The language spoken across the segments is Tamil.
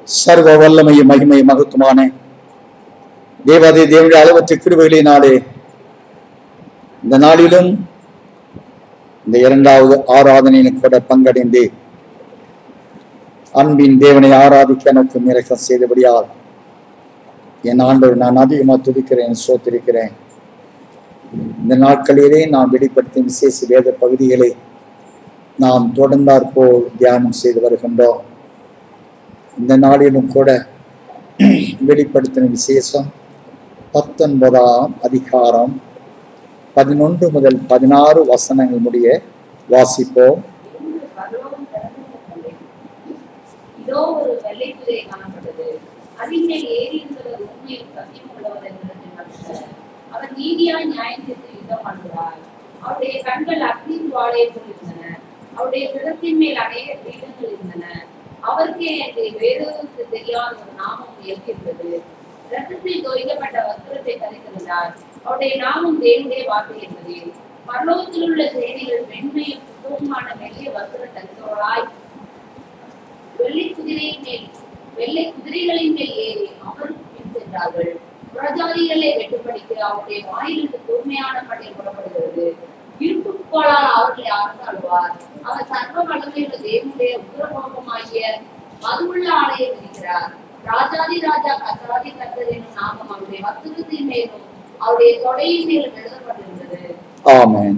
சர்வ வல்லமையும் மகிமை மகத்துவமான தேவாதி தேவனுடைய அளவற்ற கிருபைகளினாலே இந்த நாளிலும் இந்த இரண்டாவது ஆராதனையில் கூட பங்கடைந்து அன்பின் தேவனை ஆராதிக்க எனக்கு இறக்கம் செய்தபடியால் என் ஆண்டவர் நான் அதிகமாக துதிக்கிறேன் சோத்திருக்கிறேன் இந்த நாட்களிலே நாம் வெளிப்படுத்தும் விசேஷ வேத பகுதிகளை நாம் தொடர்ந்தாற்போல் தியானம் செய்து வருகின்றோம் இந்த நாளிலும் கூட வெளிப்படுத்தின விசேஷம் பத்தொன்பதாம் அதிகாரம் பதினொன்று முதல் பதினாறு வசனங்கள் முடிய வாசிப்போம் பரலோகம் திறக்கப்பட்டது. இதோ ஒரு வெள்ளை குதிரை காணப்பட்டது அதின் மேல் ஏறியிருந்தவர் உண்மையில் சத்தியம் உள்ளவர் என்பதற்கு மனுஷர் அவர் நீதியாய் நியாயம் தீர்த்து யுத்தம் பண்ணுகிறார் அவருடைய கண்கள் அக்னி ஜுவாலையை போலிருந்தன அவருடைய சிரத்தின் மேல் அநேக பீடங்கள் இருந்தன அவருக்கே என்று வேறொருக்கு தெரியாத ஒரு நாமம் உயர்த்தியிருந்தது ரத்தத்தில் தோய்க்கப்பட்ட வஸ்திரத்தை தரித்திருந்தார் அவருடைய நாமம் தேவனுடைய வார்த்தை என்பது பரலோகத்தில் உள்ள சேனைகள் வெண்மையும் சுத்தமுமான மெல்லிய வஸ்திர தரித்தவர்களாய் வெள்ளை குதிரையின் மேல் வெள்ளை குதிரைகளின் மேல் ஏறி அமர்ந்து பின் சென்றார்கள் புறஜாதிகளை வெட்டுப்படிக்கு அவருடைய வாயிலிருந்து கூர்மையான பட்டை புறப்படுகிறது இருப்புக்கோளால் அவர்களை அரசாளுவார் அவர் சர்வ வல்லமையுள்ள தேவனுடைய உத்தரகோபமாகிய மதுவுள்ள ஆலையை விதிக்கிறார் ராஜாதி ராஜா கர்த்தாதி கர்த்தர் என்னும் நாமம் அவருடைய வஸ்திரத்தின் மேலும் அவருடைய தொடையின் மேலும் எழுதப்பட்டிருந்தது ஆமென்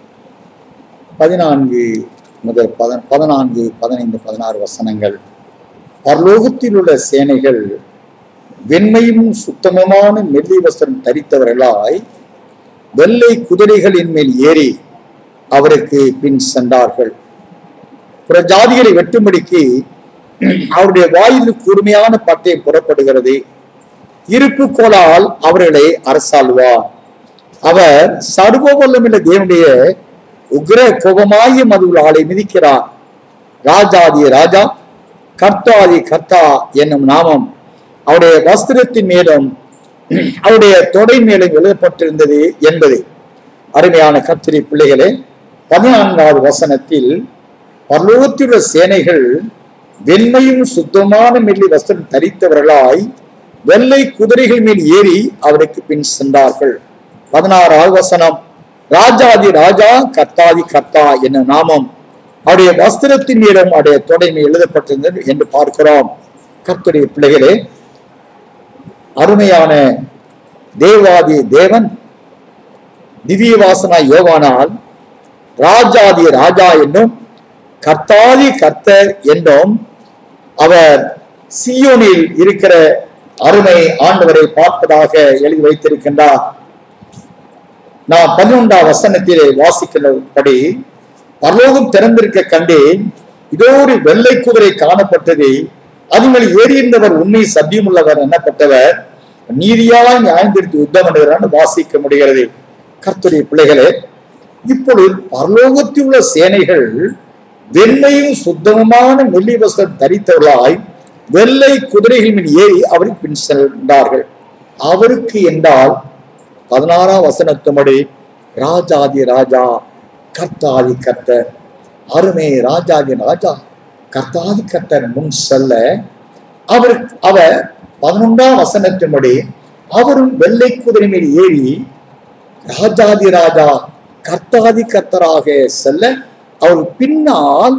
பதினான்கு முதல் பத பதினான்கு பதினைந்து பதினாறு வசனங்கள் பரலோகத்தில் உள்ள சேனைகள் வெண்மையும் சுத்தமுமான மெல்லி வஸ்திரம் தரித்தவர்களாய் வெள்ளை குதிரைகளின் மேல் ஏறி அவருக்கு பின் சென்றார்கள் பிற ஜாதிகளை வெட்டும்படிக்கு அவருடைய வாயில் கூர்மையான பட்டை புறப்படுகிறது இருப்பு கோலால் அவர்களை அரசாள்வார் அவர் சர்வ வல்லமுள்ள தேவனுடைய உக்ர கோபமாகிய மதுவில் ஆளை மிதிக்கிறார் ராஜாதி ராஜா கர்த்தாதி கர்த்தா என்னும் நாமம் அவருடைய வஸ்திரத்தின் மேலும் அவருடைய தொடை மேலும் எழுதப்பட்டிருந்தது என்பது அருமையான கத்திரி பிள்ளைகளே பதினான்காவது வசனத்தில் பரலோகத்திலுள்ள சேனைகள் வெண்மையும் சுத்தமான மெல்லி வஸ்திரம் தரித்தவர்களாய் வெள்ளை குதிரைகள் மேல் ஏறி அவருக்கு பின் சென்றார்கள் பதினாறாவது வசனம் ராஜாதி ராஜா கர்த்தாதி கர்த்தா என்ன நாமம் அவருடைய வஸ்திரத்தின் மீதும் அவருடைய தொடை எழுதப்பட்டிருந்தது என்று பார்க்கிறோம் கர்த்தருடைய பிள்ளைகளே அருமையான தேவாதி தேவன் திவ்ய வாசனா யோவானால் ராஜாதி ராஜா என்னும் கர்த்தாதி கர்த்தர் என்னும் அவர் சியோனில் இருக்கிற அருமை ஆண்டவரை பார்ப்பதாக எழுதி வைத்திருக்கின்றார் நான் பதினொன்றாம் வசனத்திலே வாசிக்கிறபடி பரலோகம் திறந்திருக்க கண்டேன் இதோ ஒரு வெள்ளை குதிரை காணப்பட்டது அதுமேல் ஏறியிருந்தவர் உண்மை சத்தியமுள்ளவர் எண்ணப்பட்டவர் நீதியாய் நியாயந்திருத்து யுத்தம் பண்ணுகிறான்னு வாசிக்க முடிகிறது கர்த்தருடைய பிள்ளைகளே இப்பொழுது பரலோகத்தில் உள்ள சேனைகள் வெண்மையும் சுத்தமுமான மெல்லி வஸ்திரம் தரித்தவர்களாய் வெள்ளை குதிரைகள் மீது ஏறி அவரை பின் சென்றார்கள் அவருக்கு என்றால் பதினாறாம் வசனத்தும்படி ராஜாதி ராஜா கர்த்தாதி கர்த்தர் அருமை ராஜாதி ராஜா கர்த்தாதி கர்த்தர் முன் செல்ல அவர் அவர் பதினொன்றாம் வசனத்தின்படி அவரும் வெள்ளை குதிரை மீது ஏறி ராஜாதி ராஜா கர்த்தாதி கர்த்தராக செல்ல அவர் பின்னால்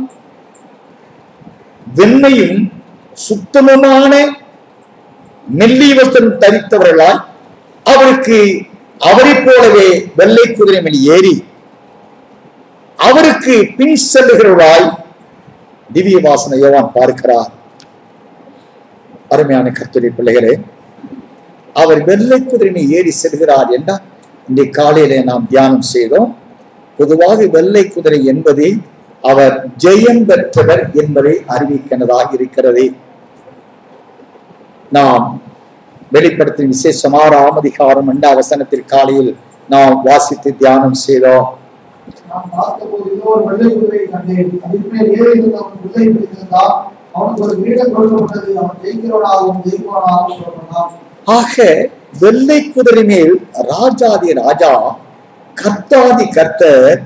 வெண்மையும் சுத்தமுமான மெல்லி வஸ்திரம் தரித்தவர்களாய் அவருக்கு அவரை போலவே வெள்ளை குதிரை மேல் ஏறி அவருக்கு பின் செல்லுகிறவராய் திவ்ய வாசன யோவான் பார்க்கிறார் அருமையான கர்த்தரி பிள்ளைகளே அவர் வெள்ளை குதிரை மேல் ஏறி செல்கிறார் என்றால் இன்றைய காலையிலே நாம் தியானம் செய்தோம் பொதுவாக வெள்ளை குதிரை என்பது அவர் ஜெயம் பெற்றவர் என்பதை அறிவிக்கிறதாக இருக்கிறது நாம் வெளிப்படுத்தும் விசேஷம் ஆறாம் அதிகாரம் இரண்டாம் வசனத்தில் காலையில் நாம் வாசித்து தியானம் செய்தோம் நான் பார்த்தபோது இன்னொரு வெள்ளை குதிரையை கண்டேன் அதில் மேல் ஏறி இருந்தவன் குதிரை பிடித்திருந்தான் அவனுக்கு ஒரு வீடம் கொடுக்கப்பட்டது அவன் ஜெயிக்கிறவனாகவும் ஜெயிப்பவனாகவும் சொல்லப்பட்டான் ஆக வெள்ளை குதிரை மேல் ராஜாதி ராஜா கர்த்தாதி கர்த்தர்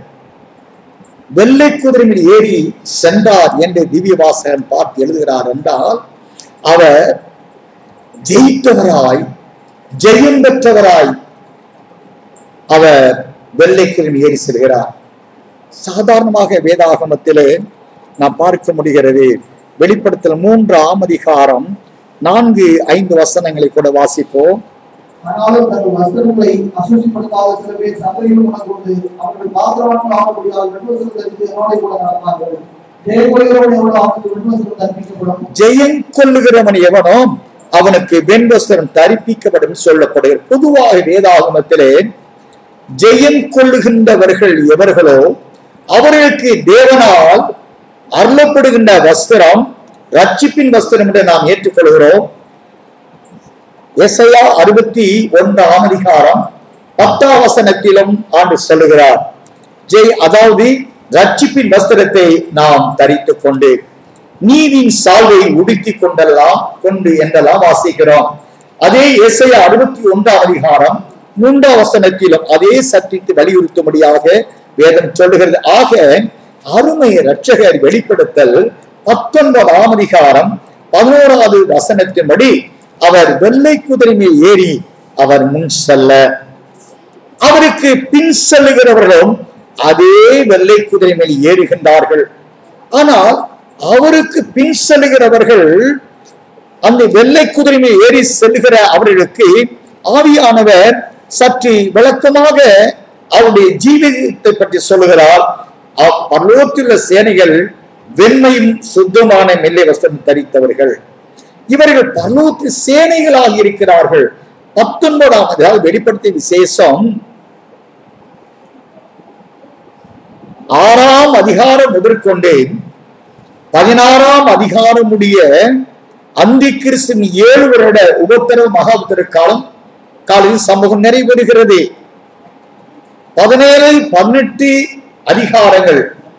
வெள்ளை குதிரை மேல் ஏறி சென்றார் என்று திவ்ய வாசகன் பார்த்து எழுதுகிறார் என்றால் அவர் ஜெயித்தவராய் ஜெயம் பெற்றவராய் அவர் வெள்ளைக்கிழமை ஏறி செல்கிறார் சாதாரணமாக வேதாகமத்திலே நாம் பார்க்க முடிகிறது வெளிப்படுத்தல் மூன்று ஆமதிகாரம் நான்கு ஐந்து வசனங்களை கூட வாசிப்போம் ஆனாலும் தங்கள் வஸ்திரங்களை அசுசிப்படுத்தாத சில பேர் சந்தையிலும் உணர்ந்து அவர்கள் பாத்திரவான்கள் ஆக முடியாத விமர்சனம் தரித்து என்னோட கூட நடப்பார்கள் ஜெயக்குறையோடு எவ்வளவு அவனுக்கு விமர்சனம் தரிப்பிக்கப்படும் ஜெயம் கொள்ளுகிறவன் எவனோ அவனுக்கு வெண்வஸ்திரம் தரிப்பிக்கப்படும் சொல்லப்படுகிறது பொதுவாக வேதாகமத்திலே ஜெயம் கொள்ளுகின்றவர்கள் எவர்களோ அவர்களுக்கு தேவனால் அருளப்படுகின்ற வஸ்திரம் ரட்சிப்பின் வஸ்திரம் என்று நாம் ஏற்றுக்கொள்கிறோம் எஸ்ஐயா அறுபத்தி ஒன்றாம் அதிகாரம் பத்தாம் வசனத்திலும் ஆண்டு சொல்லுகிறார் ஜெய் அதாவது ரட்சிப்பின் வஸ்திரத்தை நாம் தரித்துக் கொண்டு நீதியின் சால்வை உடுத்திக் கொண்டெல்லாம் கொண்டு என்றெல்லாம் வாசிக்கிறோம் அதே எஸ்ஐயா அறுபத்தி ஒன்றாம் அதிகாரம் மூன்றாம் வசனத்திலும் அதே சத்தித்து வலியுறுத்தும்படியாக வேதம் சொல்லுகிறது ஆக அருமை இரட்சகர் வெளிப்படுத்தல் பத்தொன்பதாம் அதிகாரம் பதினோராவது வசனத்தின்படி அவர் வெள்ளை குதிரை மேல் ஏறி அவர் முன் செல்ல அவருக்கு பின் செல்லுகிறவர்களும் அதே வெள்ளை குதிரை மேல் ஏறுகின்றார்கள் ஆனால் அவருக்கு பின் செல்லுகிறவர்கள் அந்த வெள்ளை குதிரை மேல் ஏறி செல்லுகிற அவர்களுக்கு ஆவியானவர் சற்று விளக்கமாக அவருடைய ஜீவிதத்தை பற்றி சொல்லுகிறார் அவ் பரலோகத்திலுள்ள சேனைகள் வெண்மையும் சுத்தமான மெல்லை வஸ்திரம் தரித்தவர்கள் இவர்கள் பரலோகத்து சேனைகளாக இருக்கிறார்கள் பத்தொன்பதாம் அதாவது வெளிப்படுத்திய விசேஷம் ஆறாம் அதிகாரம் முதற்கொண்டு பதினாறாம் அதிகாரம் உடைய அந்தி கிறிஸ்துவின் ஏழு வருட உபத்திரவ மகாபுத்திர காலம் காலையில் சமூகம் நிறைவேறுகிறது பதினேழு பதினெட்டு அதிகாரங்கள்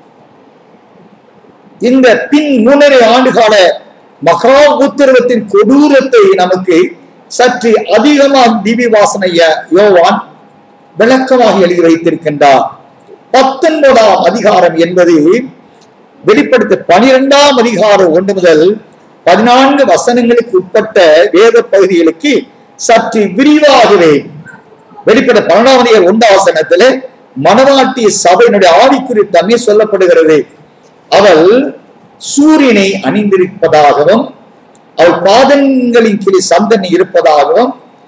இந்த பின் மூணரை ஆண்டுகால மகா உத்தரவத்தின் கொடூரத்தை நமக்கு சற்று அதிகமாக திவி வாசனைய யோவான் விளக்கமாக எழுதி வைத்திருக்கின்றார் பத்தொன்பதாம் அதிகாரம் என்பது வெளிப்படுத்த பனிரெண்டாம் அதிகாரம் ஒன்று முதல் பதினான்கு வசனங்களுக்கு உட்பட்ட வேத பகுதிகளுக்கு சற்று விரிவாகவே வெளிப்பட பன்னெண்டாம் அதிகாரம் ஒன்றாம் வசனத்திலே மனவாட்டிய சபையினுடைய ஆவிக்குறி தன்மை சொல்லப்படுகிறது அவள் சூரியனை அணிந்திருப்பதாகவும் அவள் பாதங்களின் கீழே சந்தனி இருப்பதாகவும்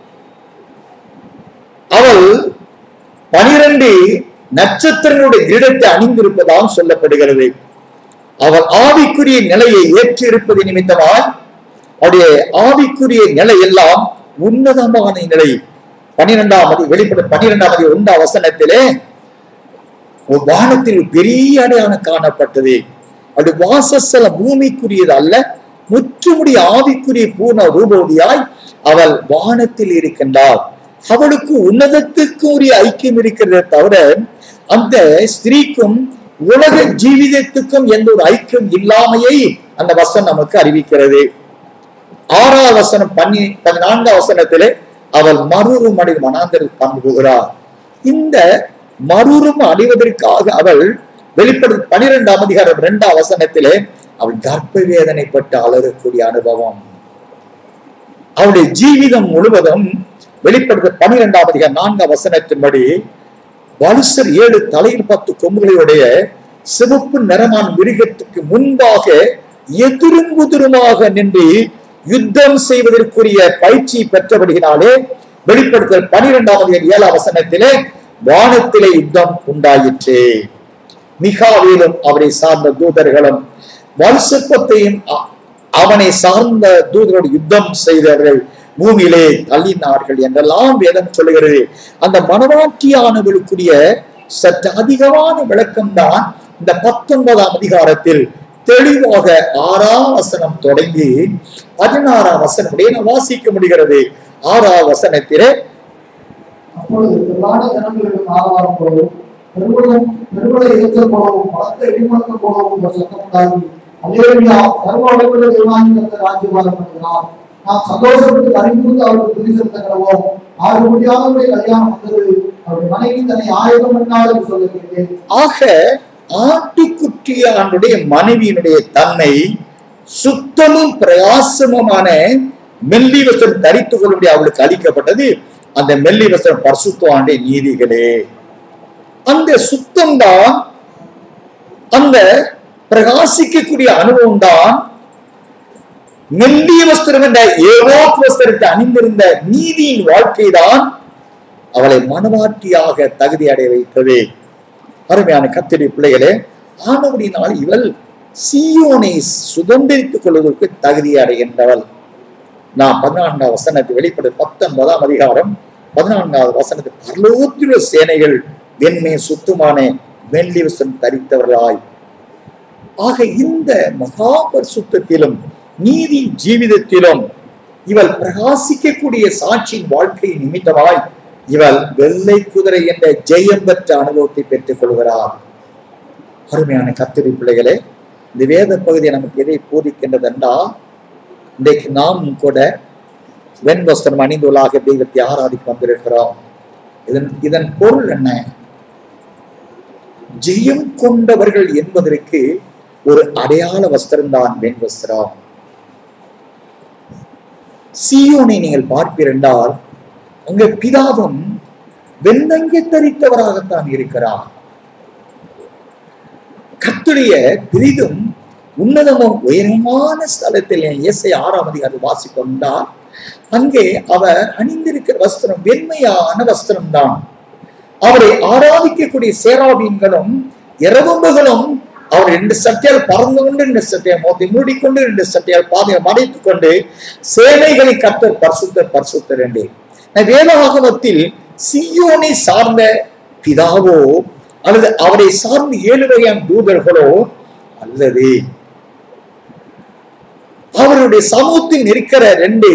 அவள் பனிரெண்டு நட்சத்திரங்களுடைய கிரீடத்தை அணிந்திருப்பதாகவும் சொல்லப்படுகிறது அவள் ஆவிக்குரிய நிலையை ஏற்று இருப்பது நிமித்தமாய் அவருடைய ஆவிக்குரிய நிலை எல்லாம் உன்னதமான நிலை பன்னிரெண்டாம் அதி வெளிப்பட பன்னிரெண்டாம் அதி ஒன்றாம் வசனத்திலே ஒரு வானத்தில் ஒரு பெரிய அடையாளம் காணப்பட்டது அது வாசஸ்தலம் பூமிக்குரியது அல்ல முற்றுமுடிய ஆவிக்குரிய பூர்ண ரூபவதியாய் அவள் வானத்தில் இருக்கின்றாள் அவளுக்கு உன்னதத்துக்கு உரிய ஐக்கியம் இருக்கிறதே தவிர அந்த ஸ்திரீக்கும் உலக ஜீவிதத்துக்கும் எந்த ஒரு ஐக்கியம் இல்லாமையை அந்த வசனம் நமக்கு அறிவிக்கிறது ஆறாவது வசனம் பன்னி பதினான்காம் வசனத்திலே அவள் மறுரும் அடை மனாந்தரில் பண்புகிறார் இந்த மறுரும் அடைவதற்காக அவள் வெளிப்படு பனிரெண்டாம் அதிகாரம் இரண்டாம் வசனத்திலே அவள் கர்ப்ப வேதனைப்பட்டு அலறக்கூடிய அனுபவம் அவளுடைய ஜீவிதம் முழுவதும் வெளிப்படுத்த பனிரெண்டாம் அதிகாரம் நான்காம் வசனத்தின்படி வலுசர் ஏழு தலையில் பத்து கொம்புகளையுடைய சிவப்பு நிறமான மிருகத்துக்கு முன்பாக எதிரும் புதிருமாக நின்று யுத்தம் செய்வதற்குரிய பயிற்சி பெற்றபடியினாலே வெளிப்படுத்தல் பனிரெண்டாம் அதிகாரம் ஏழாம் வசனத்திலே வானத்திலே யுத்தம் உண்டாயிற்று மிகாவிலும் அவரை சார்ந்த தூதர்களும் வலுசப்பத்தையும் அ- அவனை சார்ந்த தூதரோடு யுத்தம் செய்தவர்கள் பூமியிலே தள்ளினார்கள் என்றெல்லாம் வேதம் சொல்லுகிறது அந்த மனவாட்டியானவர்களுக்குரிய சற்று அதிகமான விளக்கம்தான் இந்த பத்தொன்பதாம் அதிகாரத்தில் தெளிவாக ஆறாம் வசனம் தொடங்கி பதினாறாம் வசனம் உடைய நாம் வாசிக்க முடிகிறது ஆறாம் வசனத்திலே அப்பொழுது பிரதான ஜனங்களிடம் ஆரவாரம் போலவும் பெருங்குளம் பெருங்குளை இயக்கம் போலவும் பலத்த இடிமுழக்கம் போலவும் ஒரு சத்தம் உண்டாகி அல்லேலூயா சர்வ வல்லமையுள்ள தேவனாகிய கர்த்தர் ராஜ்யபாரம் பண்ணுகிறார் நாம் சந்தோஷப்பட்டு அறிமுகத்து அவருக்கு துதி செலுத்த கடவோம் ஆறு முடியாதவருடைய கல்யாணம் வந்தது அவருடைய மனைவி தன்னை ஆயுதம் பண்ணால் என்று சொல்ல கேட்டேன் ஆக ஆட்டுக்குட்டியானுடைய மனைவியினுடைய தன்மை சுத்தமும் பிரயாசமுமான மெல்லி வஸ்திரம் தரித்துக் கொள்ளும்படி அவளுக்கு அளிக்கப்பட்டது அந்த மெல்லி வஸ்திரம் பரிசுத்தவாண்டே நீதிகளே அந்த சுத்தம்தான் அந்த பிரகாசிக்கக்கூடிய அனுபவம் தான் மெல்லிய வஸ்திரம் என்ற ஏவோத் வஸ்திரத்தை அணிந்திருந்த நீதியின் வாழ்க்கை தான் அவளை மனவாட்டியாக தகுதி அடைய வைத்தது அருமையான கத்திரி பிள்ளைகளே ஆனவடினால் இவள் சீயோனை சுதந்திரித்துக் கொள்வதற்கு தகுதி அடைகின்றவள் நான் பதினான்காவது வசனத்தை வெளிப்படு பத்தொன்பதாம் அதிகாரம் பதினான்காவது வசனத்தை பரலோத்திர சேனைகள் வெண்மை சுத்தமான வெள்ளி வசனம் தரித்தவர்களாய் ஆக இந்த மகா பரிசுத்தத்திலும் நீதி ஜீவிதத்திலும் இவள் பிரகாசிக்கக்கூடிய சாட்சியின் வாழ்க்கை நிமித்தமாய் இவள் வெள்ளை குதிரை என்ற ஜெயம் பெற்ற அனுபவத்தை பெற்றுக் கொள்கிறார் அருமையான கத்திரி பிள்ளைகளே இந்த வேத பகுதி நமக்கு எதை போதிக்கின்றது என்றால் இன்றைக்கு நாம் கூட வெண் வஸ்திரம் அணிந்துள்ளாக தெய்வத்தை ஆராதிக்க வந்திருக்கிறோம் இதன் இதன் பொருள் என்ன ஜெயம் கொண்டவர்கள் என்பதற்கு ஒரு அடையாள வஸ்திரம் தான் வெண் வஸ்திரம் சீயோனை நீங்கள் பார்ப்பீரென்றால் அங்க பிதாவும் வெண்ணங்கை தரித்தவராகத்தான் இருக்கிறார் கத்துடைய பெரிதும் உன்னதமும் உயரமான ஸ்தலத்தில் இயேசை ஆறாம் அதிகாரம் வாசிக்கொண்டால் அங்கே அவர் அணிந்திருக்கிற வஸ்திரம் வெண்மையான வஸ்திரம் தான் அவரை ஆராதிக்கக்கூடிய சேராபீன்களும் இரவும்புகளும் அவர் ரெண்டு சட்டையால் பறந்து கொண்டு ரெண்டு சட்டையை மோதி மூடிக்கொண்டு ரெண்டு சட்டையால் பாதையை மறைத்துக் கொண்டு சேனைகளை கத்தர் பரிசுத்தர் பரிசுத்தர் என்று வேதாகமத்தில் சியோனை சார்ந்த பிதாவோ அல்லது அவரை சார்ந்த ஏழு வகையான தூதர்களோ அல்லது அவருடைய சமூகத்தில் இருக்கிற ரெண்டு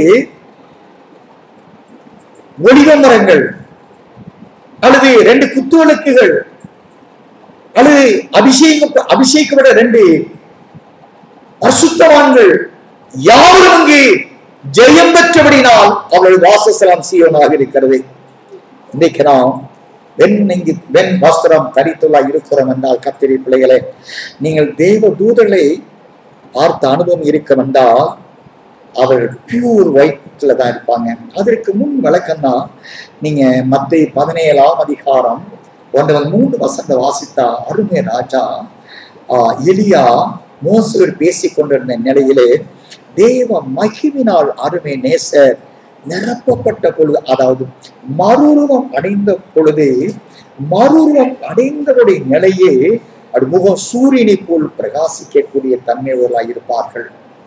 ஒளிவ மரங்கள் அல்லது ரெண்டு குத்துவிளக்குகள் அல்லது அபிஷேக அபிஷேகப்பட ரெண்டு பரிசுத்தவான்கள் யாரும் அங்கு ஜெயம் பெற்றபடினால் அவர்கள் வாசஸ்தலம் சீவனாக இருக்கிறது இன்னைக்கு நாம் வெண் இங்கு வெண் வஸ்திரம் தரித்துள்ளா இருக்கிறோம் என்றால் கத்திரி பிள்ளைகளே நீங்கள் தேவ தூதர்களை பார்த்த அனுபவம் இருக்க வந்தால் அவர்கள் பியூர் ஒயிட்ல தான் இருப்பாங்க அதற்கு முன் விளக்கம்னா நீங்க மத்திய பதினேழாம் அதிகாரம் ஒன்றவன் மூன்று வசந்த வாசித்தா அருமை ராஜா ஆஹ் எலியா மோசோடு பேசிக் கொண்டிருந்த நிலையிலே தேவ மகிமினால் அருமை நேசர் நிரப்பப்பட்ட பொழுது அதாவது மறுரூபம் அடைந்த பொழுது மறுரூபம் அடைந்தவருடைய நிலையே அது முகம் சூரியனை போல் பிரகாசிக்கக்கூடிய தன்மையவர்களாய் இருப்பார்கள்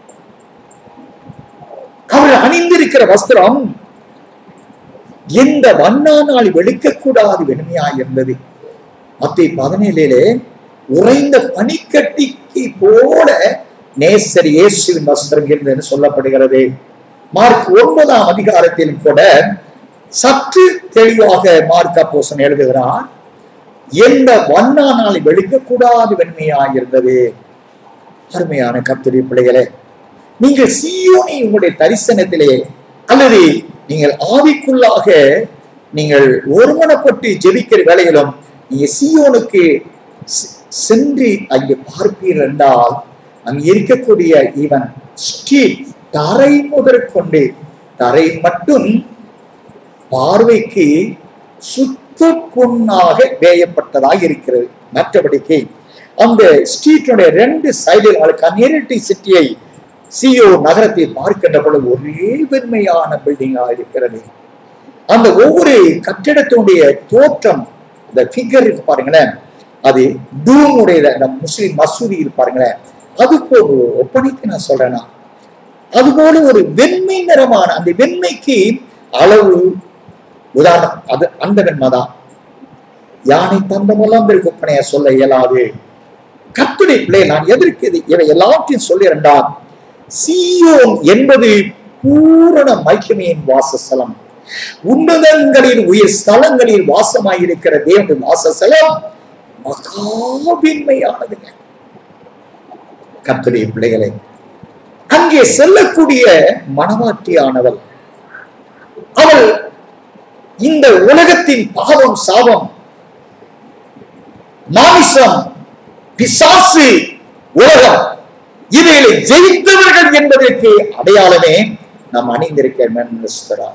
அவர் அணிந்திருக்கிற வஸ்திரம் எந்த வண்ணானால் வெளுக்கக்கூடாது வெண்மையாய் இருந்தது மத்திய பதினேழிலே உறைந்த பனிக்கட்டிக்கு போல நேசர் இயேசுவின் வஸ்திரம் இருந்ததுன்னு சொல்லப்படுகிறது மார்க் ஒன்பதாம் அதிகாரத்திலும் கூட சற்று தெளிவாக மார்க் அப்போசன் எழுதுகிறார் எந்த வண்ணானால் வெளுக்கக்கூடாது வெண்மையாய் இருந்தது அருமையான கத்திரி பிள்ளைகளே நீங்கள் சீயோனை உங்களுடைய தரிசனத்திலே அல்லது நீங்கள் ஆவிக்குள்ளாக நீங்கள் ஒருமனப்பட்டு ஜெபிக்கிற வேலையிலும் நீங்க சீயோனுக்கு செ- சென்று அங்கே பார்ப்பீர்கள் என்றால் அங்கே இருக்கக்கூடிய இவன் ஸ்ட்ரீட் தரை முதற்கொண்டு தரை மட்டும் பார்வைக்கு சுத்த பொன்னாக வேயப்பட்டதாக இருக்கிறது மற்றபடிக்கு அந்த ஸ்ட்ரீட்டுடைய ரெண்டு சைடில் கன்னியரிட்டி சிட்டியை சியோ நகரத்தை பார்க்கின்ற பொழுது ஒரே வெண்மையான பில்டிங்கா இருக்கிறது அந்த ஒவ்வொரு கட்டிடத்தினுடைய தோற்றம் அந்த ஃபிகர் இருக்கு பாருங்களேன் அது டூம் உடைய அந்த முஸ்லிம் மசூதி இருக்கு பாருங்களேன் அது போல ஒப்பனைக்கு நான் சொல்றேன்னா அது போல ஒரு வெண்மை நிறமான அந்த வெண்மைக்கு அளவு உதாரணம் அது அந்த வெண்மை தான் யானை தந்த மூலம் ஒப்பனைய சொல்ல இயலாது கத்துடைய பிள்ளை நான் எதற்கு இது இவை எல்லாத்தையும் சொல்லியிருந்தால் சீயோன் என்பது பூரண மைக்கமையின் வாசஸ்தலம் உன்னதங்களில் உயிர் ஸ்தலங்களில் வாசமாயிருக்கிற தேவனுடைய வாசஸ்தலம் மகாபின்மையானதுங்க கத்துடைய பிள்ளைகளை அங்கே செல்லக்கூடிய மனவாட்டியானவள் அவள் இந்த உலகத்தின் பாவம் சாபம் மாமிசம் பிசாசு உலகம் இவைகளை ஜெயித்தவர்கள் என்பதற்கு அடையாளமே நாம் அணிந்திருக்க மென்ஸ்தரா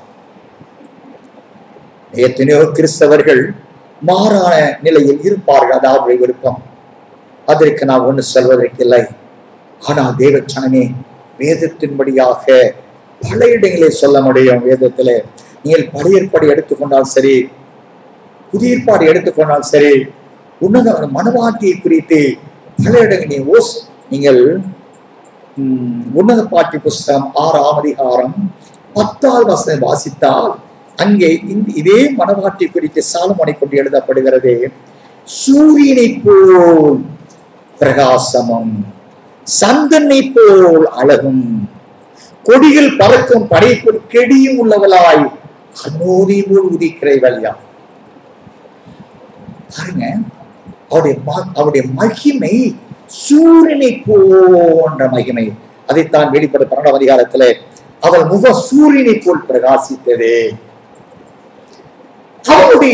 எத்தனையோ கிறிஸ்தவர்கள் மாறான நிலையில் இருப்பார்கள் அது அவருடைய விருப்பம் அதற்கு நான் ஒண்ணு சொல்வதற்கில்லை ஆனால் தேவச்சனமே வேதத்தின்படியாக பல இடங்களில் சொல்ல முடியும் வேதத்திலே நீங்கள் பழைய ஏற்பாடு எடுத்துக்கொண்டால் சரி புதிய ஏற்பாடு எடுத்துக்கொண்டால் சரி உன்னத மனவாட்டியை குறித்து பல இடங்களில் ஓஸ் நீங்கள் உம், உன்னத பாட்டி புஸ்தகம் ஆறாம் அதிகாரம் பத்தாவது வசனம் வாசித்தால் அங்கே இந்த இதே மனவாட்டி குறித்து சாலமனை கொண்டு எழுதப்படுகிறது சூரியனை போல் பிரகாசமும் சந்தனை போல் அழகும் கொடிகள் பறக்கும் படைப்பு கெடியும் உள்ளவளாய் அநோதி போல் உதிக்கிறவள்யா பாருங்க அவருடைய ம- அவருடைய மகிமை சூரியனை போன்ற மகிமை அதைத்தான் வெளிப்பட பன்னெண்டாம் அதிகாரத்திலே அவள் முக சூரியனை போல் பிரகாசித்தது அவளுடைய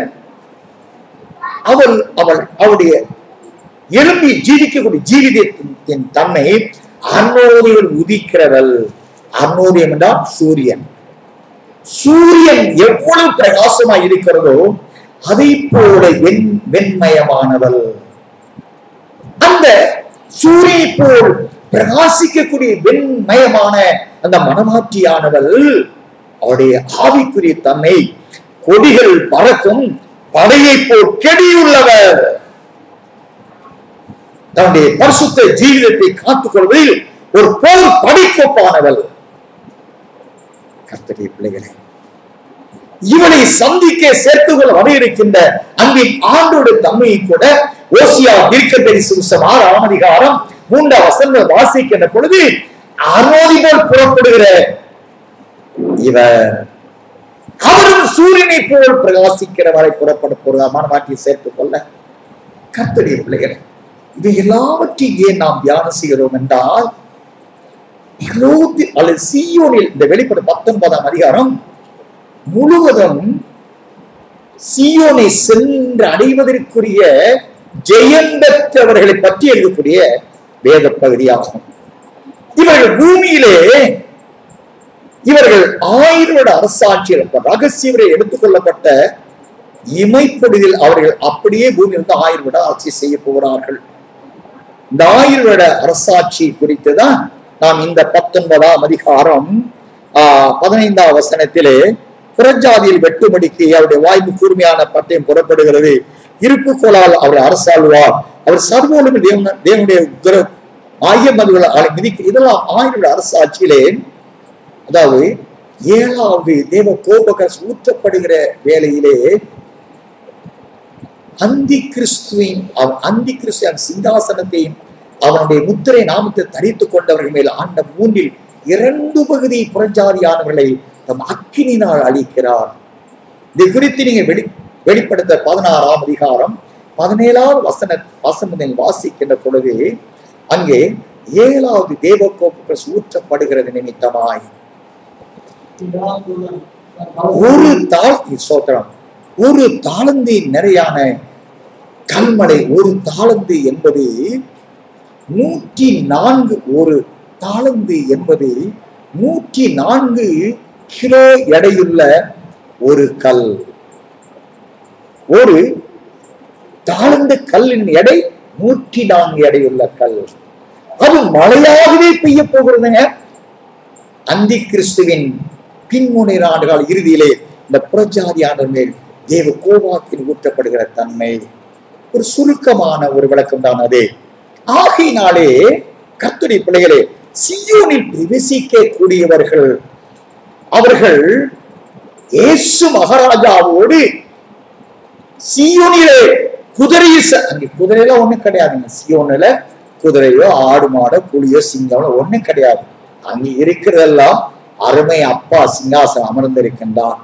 அவள் அவள் அவளுடைய எழும்பி ஜீவிக்கக்கூடிய ஜீவிதத்தின் தன்மை அன்னோதியில் உதிக்கிறவள் அன்னோதியம் என்றால் சூரியன் சூரியன் எவ்வளவு பிரகாசமா இருக்கிறதோ அதை போல வெண் வெண்மயமானவள் அந்த சூரிய போல் பிரகாசிக்கக்கூடிய வெண்மயமான அந்த மனமாற்றியானவள் அவருடைய ஆவிக்குரிய தன்மை கொடிகள் பறக்கும் படையை போல் கெடியுள்ளவர் தன்னுடைய பரிசுத்த ஜீவிதத்தை காத்துக் கொள்வதில் ஒரு போர் படைக்கொப்பானவள் கர்த்தருடைய பிள்ளைகளே இவனை சந்திக்க சேர்த்துகள் வர இருக்கின்ற அன்பின் ஆண்டோட தன்மையை கூட ஓசியா தீர்க்கதரி சுசம் ஆறாம் அதிகாரம் மூன்றாம் வசனங்கள் வாசிக்கின்ற பொழுது அரோதி போல் புறப்படுகிற இவர் அவரும் சூரியனை போல் பிரகாசிக்கிறவரை புறப்பட போறதா மாற்றி சேர்த்துக் கொள்ள கர்த்தருடைய பிள்ளைகளே இது எல்லாவற்றையும் ஏன் நாம் தியானம் செய்கிறோம் என்றால் பரலோகத்தில் அல்லது சீயோனில் இந்த வெளிப்பட பத்தொன்பதாம் அதிகாரம் முழுவதும் சீயோனை சென்று அடைவதற்குரிய ஜெயம் பெற்றவர்களை பற்றி எழுதக்கூடிய வேத பகுதியாகும் இவர்கள் பூமியிலே இவர்கள் ஆயிரம் வருட அரசாட்சியில் ரகசியவரை எடுத்துக்கொள்ளப்பட்ட இமைப்படுதில் அவர்கள் அப்படியே பூமி வந்து ஆயிரம் வருட ஆட்சி செய்ய போகிறார்கள் இந்த ஆயிரம் வருட அரசாட்சி குறித்து தான் நாம் இந்த பத்தொன்பதாம் அதிகாரம் ஆஹ் பதினைந்தாம் வசனத்திலே புறஜாதியில் வெட்டுமடிக்கு அவருடைய வாய்ப்பு கூர்மையான பட்டயம் புறப்படுகிறது இருப்பு கோலால் அவர் அரசாழ்வார் அவர் சர்வோலும் தேவன தேவனுடைய உக்கிர ஆகிய மதுகளை மிதிக்க இதெல்லாம் ஆயிரம் அரசாட்சியிலே அதாவது ஏழாவது தேவ கோபகஸ் ஊற்றப்படுகிற வேளையிலே அந்தி கிறிஸ்துவின் அவன் அந்தி கிறிஸ்துவின் சிங்காசனத்தையும் அவனுடைய முத்திரை நாமத்தை தரித்துக் கொண்டவர்கள் மேல் ஆண்ட மூன்றில் இரண்டு பகுதி புறஜாதியானவர்களை தம் அக்கினினால் அழிக்கிறார் இது குறித்து நீங்க வெளி வெளிப்படுத்த பதினாறாம் அதிகாரம் பதினேழாவது வசன வசனத்தில் வாசிக்கின்ற பொழுது அங்கே ஏழாவது தேவ கோபுகள் ஊற்றப்படுகிறது நிமித்தமாய் ஒரு தாள் சோத்திரம் ஒரு தாளந்து நிறையான கல்மலை ஒரு தாளந்து என்பது நூற்றி நான்கு ஒரு தாளந்து என்பது நூற்றி நான்கு கிலோ எடையுள்ள ஒரு கல் ஒரு தாழ்ந்த கல்லின் எடை நூற்றி நான்கு எடையுள்ள கல் அது மழையாகவே பெய்ய போகிறதுங்க அந்தி கிறிஸ்துவின் பின்முனை ஆண்டுகால இறுதியிலே இந்த புறஜாதியானர் மேல் தேவ கோபாத்தில் ஊற்றப்படுகிற தன்மை ஒரு சுருக்கமான ஒரு விளக்கம் தான் அது ஆகையினாலே கர்த்தருடைய பிள்ளைகளே சியோனில் பிரவேசிக்க கூடியவர்கள் அவர்கள் இயேசு மகாராஜாவோடு சியோனிலே குதிரை ச- அங்கே குதிரையில ஒண்ணும் கிடையாதுங்க சியோனில குதிரையோ ஆடு மாடோ புலியோ சிங்கமோ ஒண்ணும் கிடையாது அங்க இருக்கிறதெல்லாம் அருமை அப்பா சிங்காசனம் அமர்ந்திருக்கின்றான்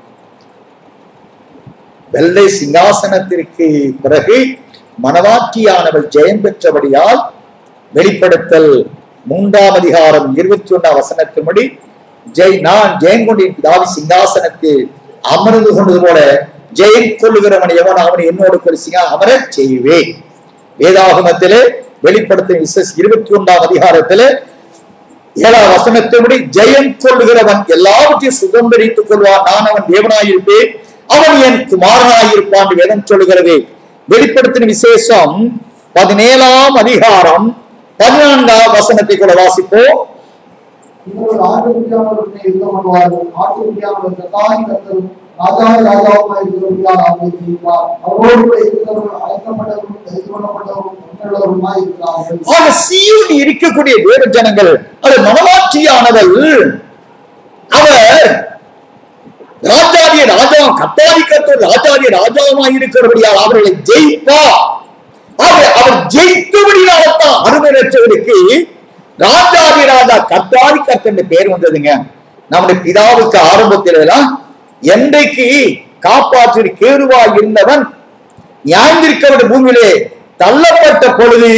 வெள்ளை சிங்காசனத்திற்கு பிறகு மனவாட்டியானவள் ஜெயம் பெற்றபடியால் வெளிப்படுத்தல் மூன்றாம் அதிகாரம் இருபத்தி ஒன்றாம் வசனத்தின்படி ஜெய் நான் ஜெயம் கொண்டின் பிதாவி சிங்காசனத்தில் அமர்ந்து கொண்டது போல ஜெயம் கொள்ளுகிறவன் எவன் அவன் என்னோடு ஒரு சிங்கா அமரச் செய்வேன் வேதாகமத்திலே வெளிப்படுத்தும் விசேஷ இருபத்தி ஒன்றாம் அதிகாரத்திலே ஏழாம் வசனத்தின்படி ஜெயம் கொள்ளுகிறவன் எல்லாவற்றையும் சுதந்திரித்துக் கொள்வான் நான் அவன் தேவனாயிருப்பேன் அவன் என் குமாரனாயிருப்பான் என்று வேதம் சொல்லுகிறது வெளிப்படுத்தின விசேஷம் பதினேழாம் அதிகாரம் பதினான்காம் வசனத்தை கூட வாசிப்போம் இவர்கள் ஆட்டுக்குட்டியானவர்களை யுத்தம் பண்ணுவார்கள் ஆட்டுக்குட்டியானவர் கத்தாதி கத்தரும் ராஜாவை ராஜாவுமாய் இருக்கிறபடியால் அவர்களை ஜெயிப்பார் அவரோடு கூட இருக்கிறவர்கள் அழைக்கப்பட்டவர்களும் தெரிந்து கொள்ளப்பட்டவர்களும் உண்மையுள்ளவர்களுமாய் இருக்கிறார்கள் ஆக சீயோன் இருக்கக்கூடிய தேவ ஜனங்கள் அது மனவாட்சியானவள் அவர் ராஜாதிய ராஜா கத்தாதி கத்தர் ராஜாதிய ராஜாவுமாய் இருக்கிறபடியால் அவர்களை ஜெயிப்பார் அவர் அவர் ஜெயித்தபடியால்தான் அருமையற்றவருக்கு ராஜாதி ராஜா கத்தாதி கத்தர் பேர் வந்ததுங்க நம்முடைய பிதாவுக்கு ஆரம்பத்தில் எல்லாம் என்றைக்கு காப்பாற்றி கேருவாய் இருந்தவன் நியாயந்திருக்கவருடைய பூமியிலே தள்ளப்பட்ட பொழுது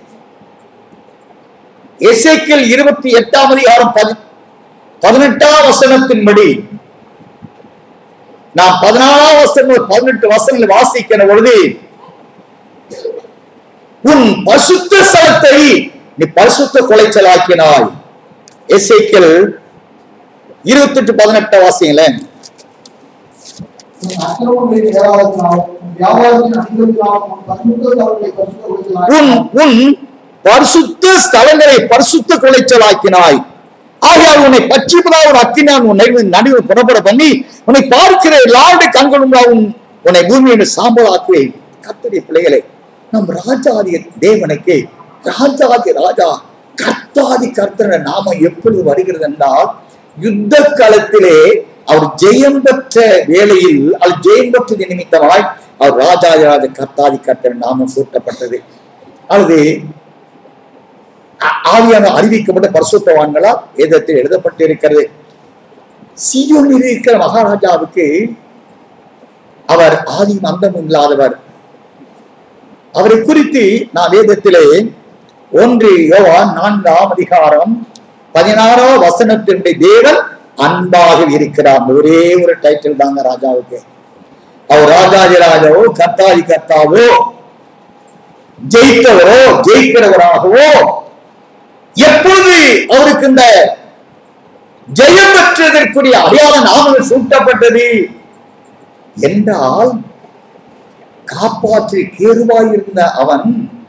எசேக்கியேல் இருபத்தி எட்டாம் அதிகாரம் பதி பதினெட்டாம் வசனத்தின்படி நான் பதினாலாம் வசனம் பதினெட்டு வசனங்களை வாசிக்கிற பொழுது உன் பசுத்த ஸ்தலத்தை நீ பரிசுத்த கொலைச்சலாக்கினாய் எசேக்கியேல் இருபத்தி எட்டு பதினெட்டு வாசிங்களேன் உன் அக்கிரமங்களின் ஏராளத்தினாலும் உன் வியாபாரத்தின் அணிந்திருந்தாலும் உன் பரிசுத்த தவறுகளை பரிசுத்த உன் உன் பரிசுத்த ஸ்தலங்களை பரிசுத்த குலைச்சலாக்கினாய் ஆகையால் உன்னை பற்றிப்பதா ஒரு அக்கினான் உன் நடுவு நடுவில் புறப்பட பண்ணி உன்னை பார்க்கிற எல்லாருடைய கண்களும் உன் உன்னை பூமியை சாம்பலாக்குவேன் கர்த்தருடைய பிள்ளைகளை நம் ராஜாதி தேவனுக்கு ராஜாதி ராஜா கர்த்தாதி கர்த்தர நாமம் எப்பொழுது வருகிறது என்றால் யுத்த காலத்திலே அவர் ஜெயம் பெற்ற வேளையில் அவர் ஜெயம் பெற்றது நிமித்தமாய் அவர் ராஜாதி ராஜ கர்த்தாதி கர்த்தர நாமம் சூட்டப்பட்டது அல்லது ஆ- ஆவியான அறிவிக்கப்பட்ட பரிசுத்தவான்களா வேதத்தில் எழுதப்பட்டிருக்கிறது சீயோனில் இருக்கிற மகாராஜாவுக்கு அவர் ஆதியும் அந்தமும் இல்லாதவர் அவரை குறித்து நான் வேதத்திலே ஒன்று யோவான் நான்காம் அதிகாரம் பதினாறாம் வசனத்தினுடைய தேவன் அன்பாக இருக்கிறார் ஒரே ஒரு டைட்டில் தாங்க ராஜாவுக்கு அவர் ராஜாதி ராஜாவோ கர்த்தாதி கர்த்தாவோ ஜெயித்தவரோ ஜெயிக்கிறவராகவோ எப்பொழுது அவருக்கு இந்த ஜெயம் பெற்றதற்குரிய அடையாள நாமங்கள் சூட்டப்பட்டது என்றால் காப்பாற்றி கேருவாயிருந்த அவன்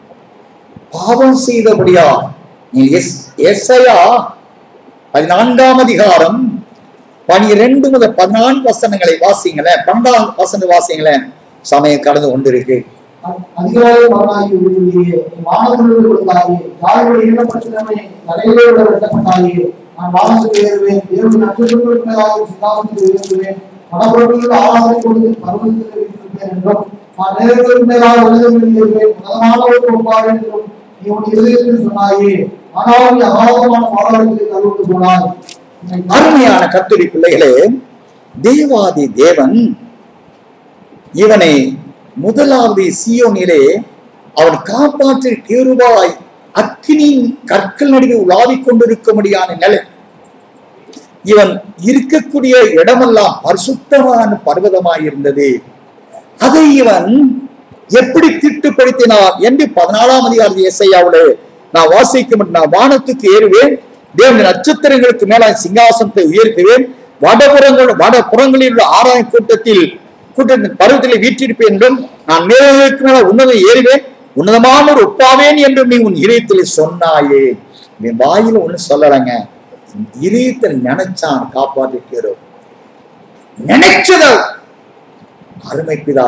பாவம் செய்தபடியா நீ எஸ் எஸ்ஐயா பதினான்காம் அதிகாரம் பனிரெண்டு முதல் பதினான்கு வசனங்களை வாசிங்களேன் பன்னெண்டாம் வசனம் வாசிங்களேன் சமயம் கடந்து கொண்டிருக்கு அதிகாரி மகனாகி விடுவியே வானத்திலிருந்து கொடுத்தாயே யாரோட ஈடுபடுத்தினமே தலையிலே விட வெட்டப்பட்டாயே நான் வானத்துக்கு ஏறுவேன் தேவன் நட்சத்திரங்களுக்கு மேலாக சிங்காசனத்தில் உயர்த்துவேன் மனப்பொருட்களுக்கு ஆராதனை கொடுத்து பருவத்தில் வைத்திருப்பேன் என்றும் நான் நேரத்திற்கு மேலாக உலகத்தில் ஏறுவேன் உலகமானவருக்கு ஒப்பார் என்றும் நீ உன் இருதயத்தில் சொன்னாயே ஆனாலும் நீ அகாதமான பாதாளத்தில் தள்ளுட்டு போனாய் உன்னை அருமையான கத்துரி பிள்ளைகளே தேவாதி தேவன் இவனை முதலாவது சியோனிலே அவன் காப்பாற்றி கேருவாய் அக்கினியின் கற்கள் நடுவே உலாவிக் கொண்டிருக்கும்படியான நிலை இவன் இருக்கக்கூடிய இடமெல்லாம் பரிசுத்தமான பர்வதமாய் இருந்தது அதை இவன் எப்படி திட்டுப்படுத்தினார் என்று பதினாலாம் அதிகாரி இசையாவிலே நான் வாசிக்க நான் வானத்துக்கு ஏறுவேன் தேவன் நட்சத்திரங்களுக்கு மேல சிங்காசனத்தை உயர்த்துவேன் வடபுறங்கள் வடபுறங்களில் உள்ள ஆறாயிரம் கூட்டத்தில் கூட்டத்தின் பருவத்திலே வீற்றிருப்பேன் என்றும் நான் மேலுக்கு மேல உன்னதம் ஏறுவேன் உன்னதமான ஒரு ஒப்பாவேன் என்றும் நீ உன் இதயத்தில் சொன்னாயே நீ வாயில ஒண்ணு சொல்லலைங்க இதயத்தில் நினைச்சான் காப்பாற்றிக்கிறோம் நினைச்சத அருமை பிதா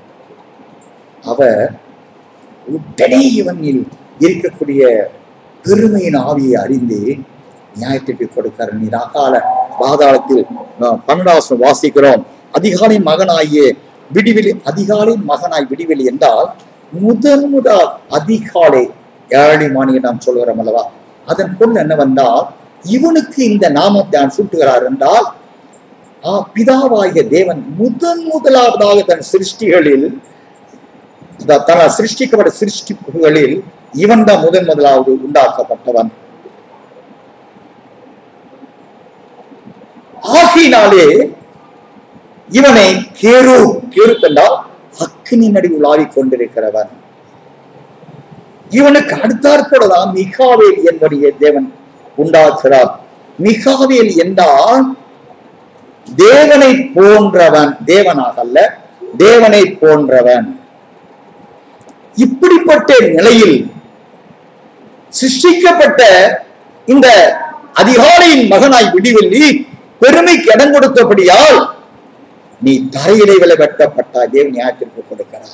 அவர் உடனே இவனில் இருக்கக்கூடிய பெருமையின் ஆவியை அறிந்து நியாயத்திற்கு கொடுக்கிறார் நீர் அகால பாதாளத்தில் அஹ், பன்னெண்டாவது வாசிக்கிறோம் அதிகாலை மகனாகிய விடிவெளி அதிகாலை மகனாய் விடிவெளி என்றால் முதன் முதல் அதிகாலை ஏழை மானியை நாம் சொல்கிறோம் அல்லவா அதன் பொருள் என்னவென்றால் இவனுக்கு இந்த நாமத்தை நான் சூட்டுகிறார் என்றால் ஆ, பிதாவாகிய தேவன் முதன் முதலாவதாக தன் சிருஷ்டிகளில் த- தன்னால் சிருஷ்டிக்கப்பட்ட சிருஷ்டிப்புகளில் இவன் தான் முதன் முதலாவது உண்டாக்கப்பட்டவன் ஆகினாலே இவனை கேரு கேரு என்றால் அக்கினி நடுவில் உலாவிக் கொண்டிருக்கிறவன் இவனுக்கு அடுத்தாற்போலதான் மிகாவேல் என்படைய தேவன் உண்டாக்குகிறார் மிகாவேல் என்றால் தேவனை போன்றவன் தேவனாக அல்ல தேவனை போன்றவன் இப்படிப்பட்ட நிலையில் சிருஷ்டிக்கப்பட்ட இந்த அதிகாலையின் மகனாய் விடிவெள்ளி பெருமைக்கு இடம் கொடுத்தபடியால் நீ தரையிலே விலை வெட்டப்பட்டாய் தேவன் நியாயத்திற்கு கொடுக்கிறார்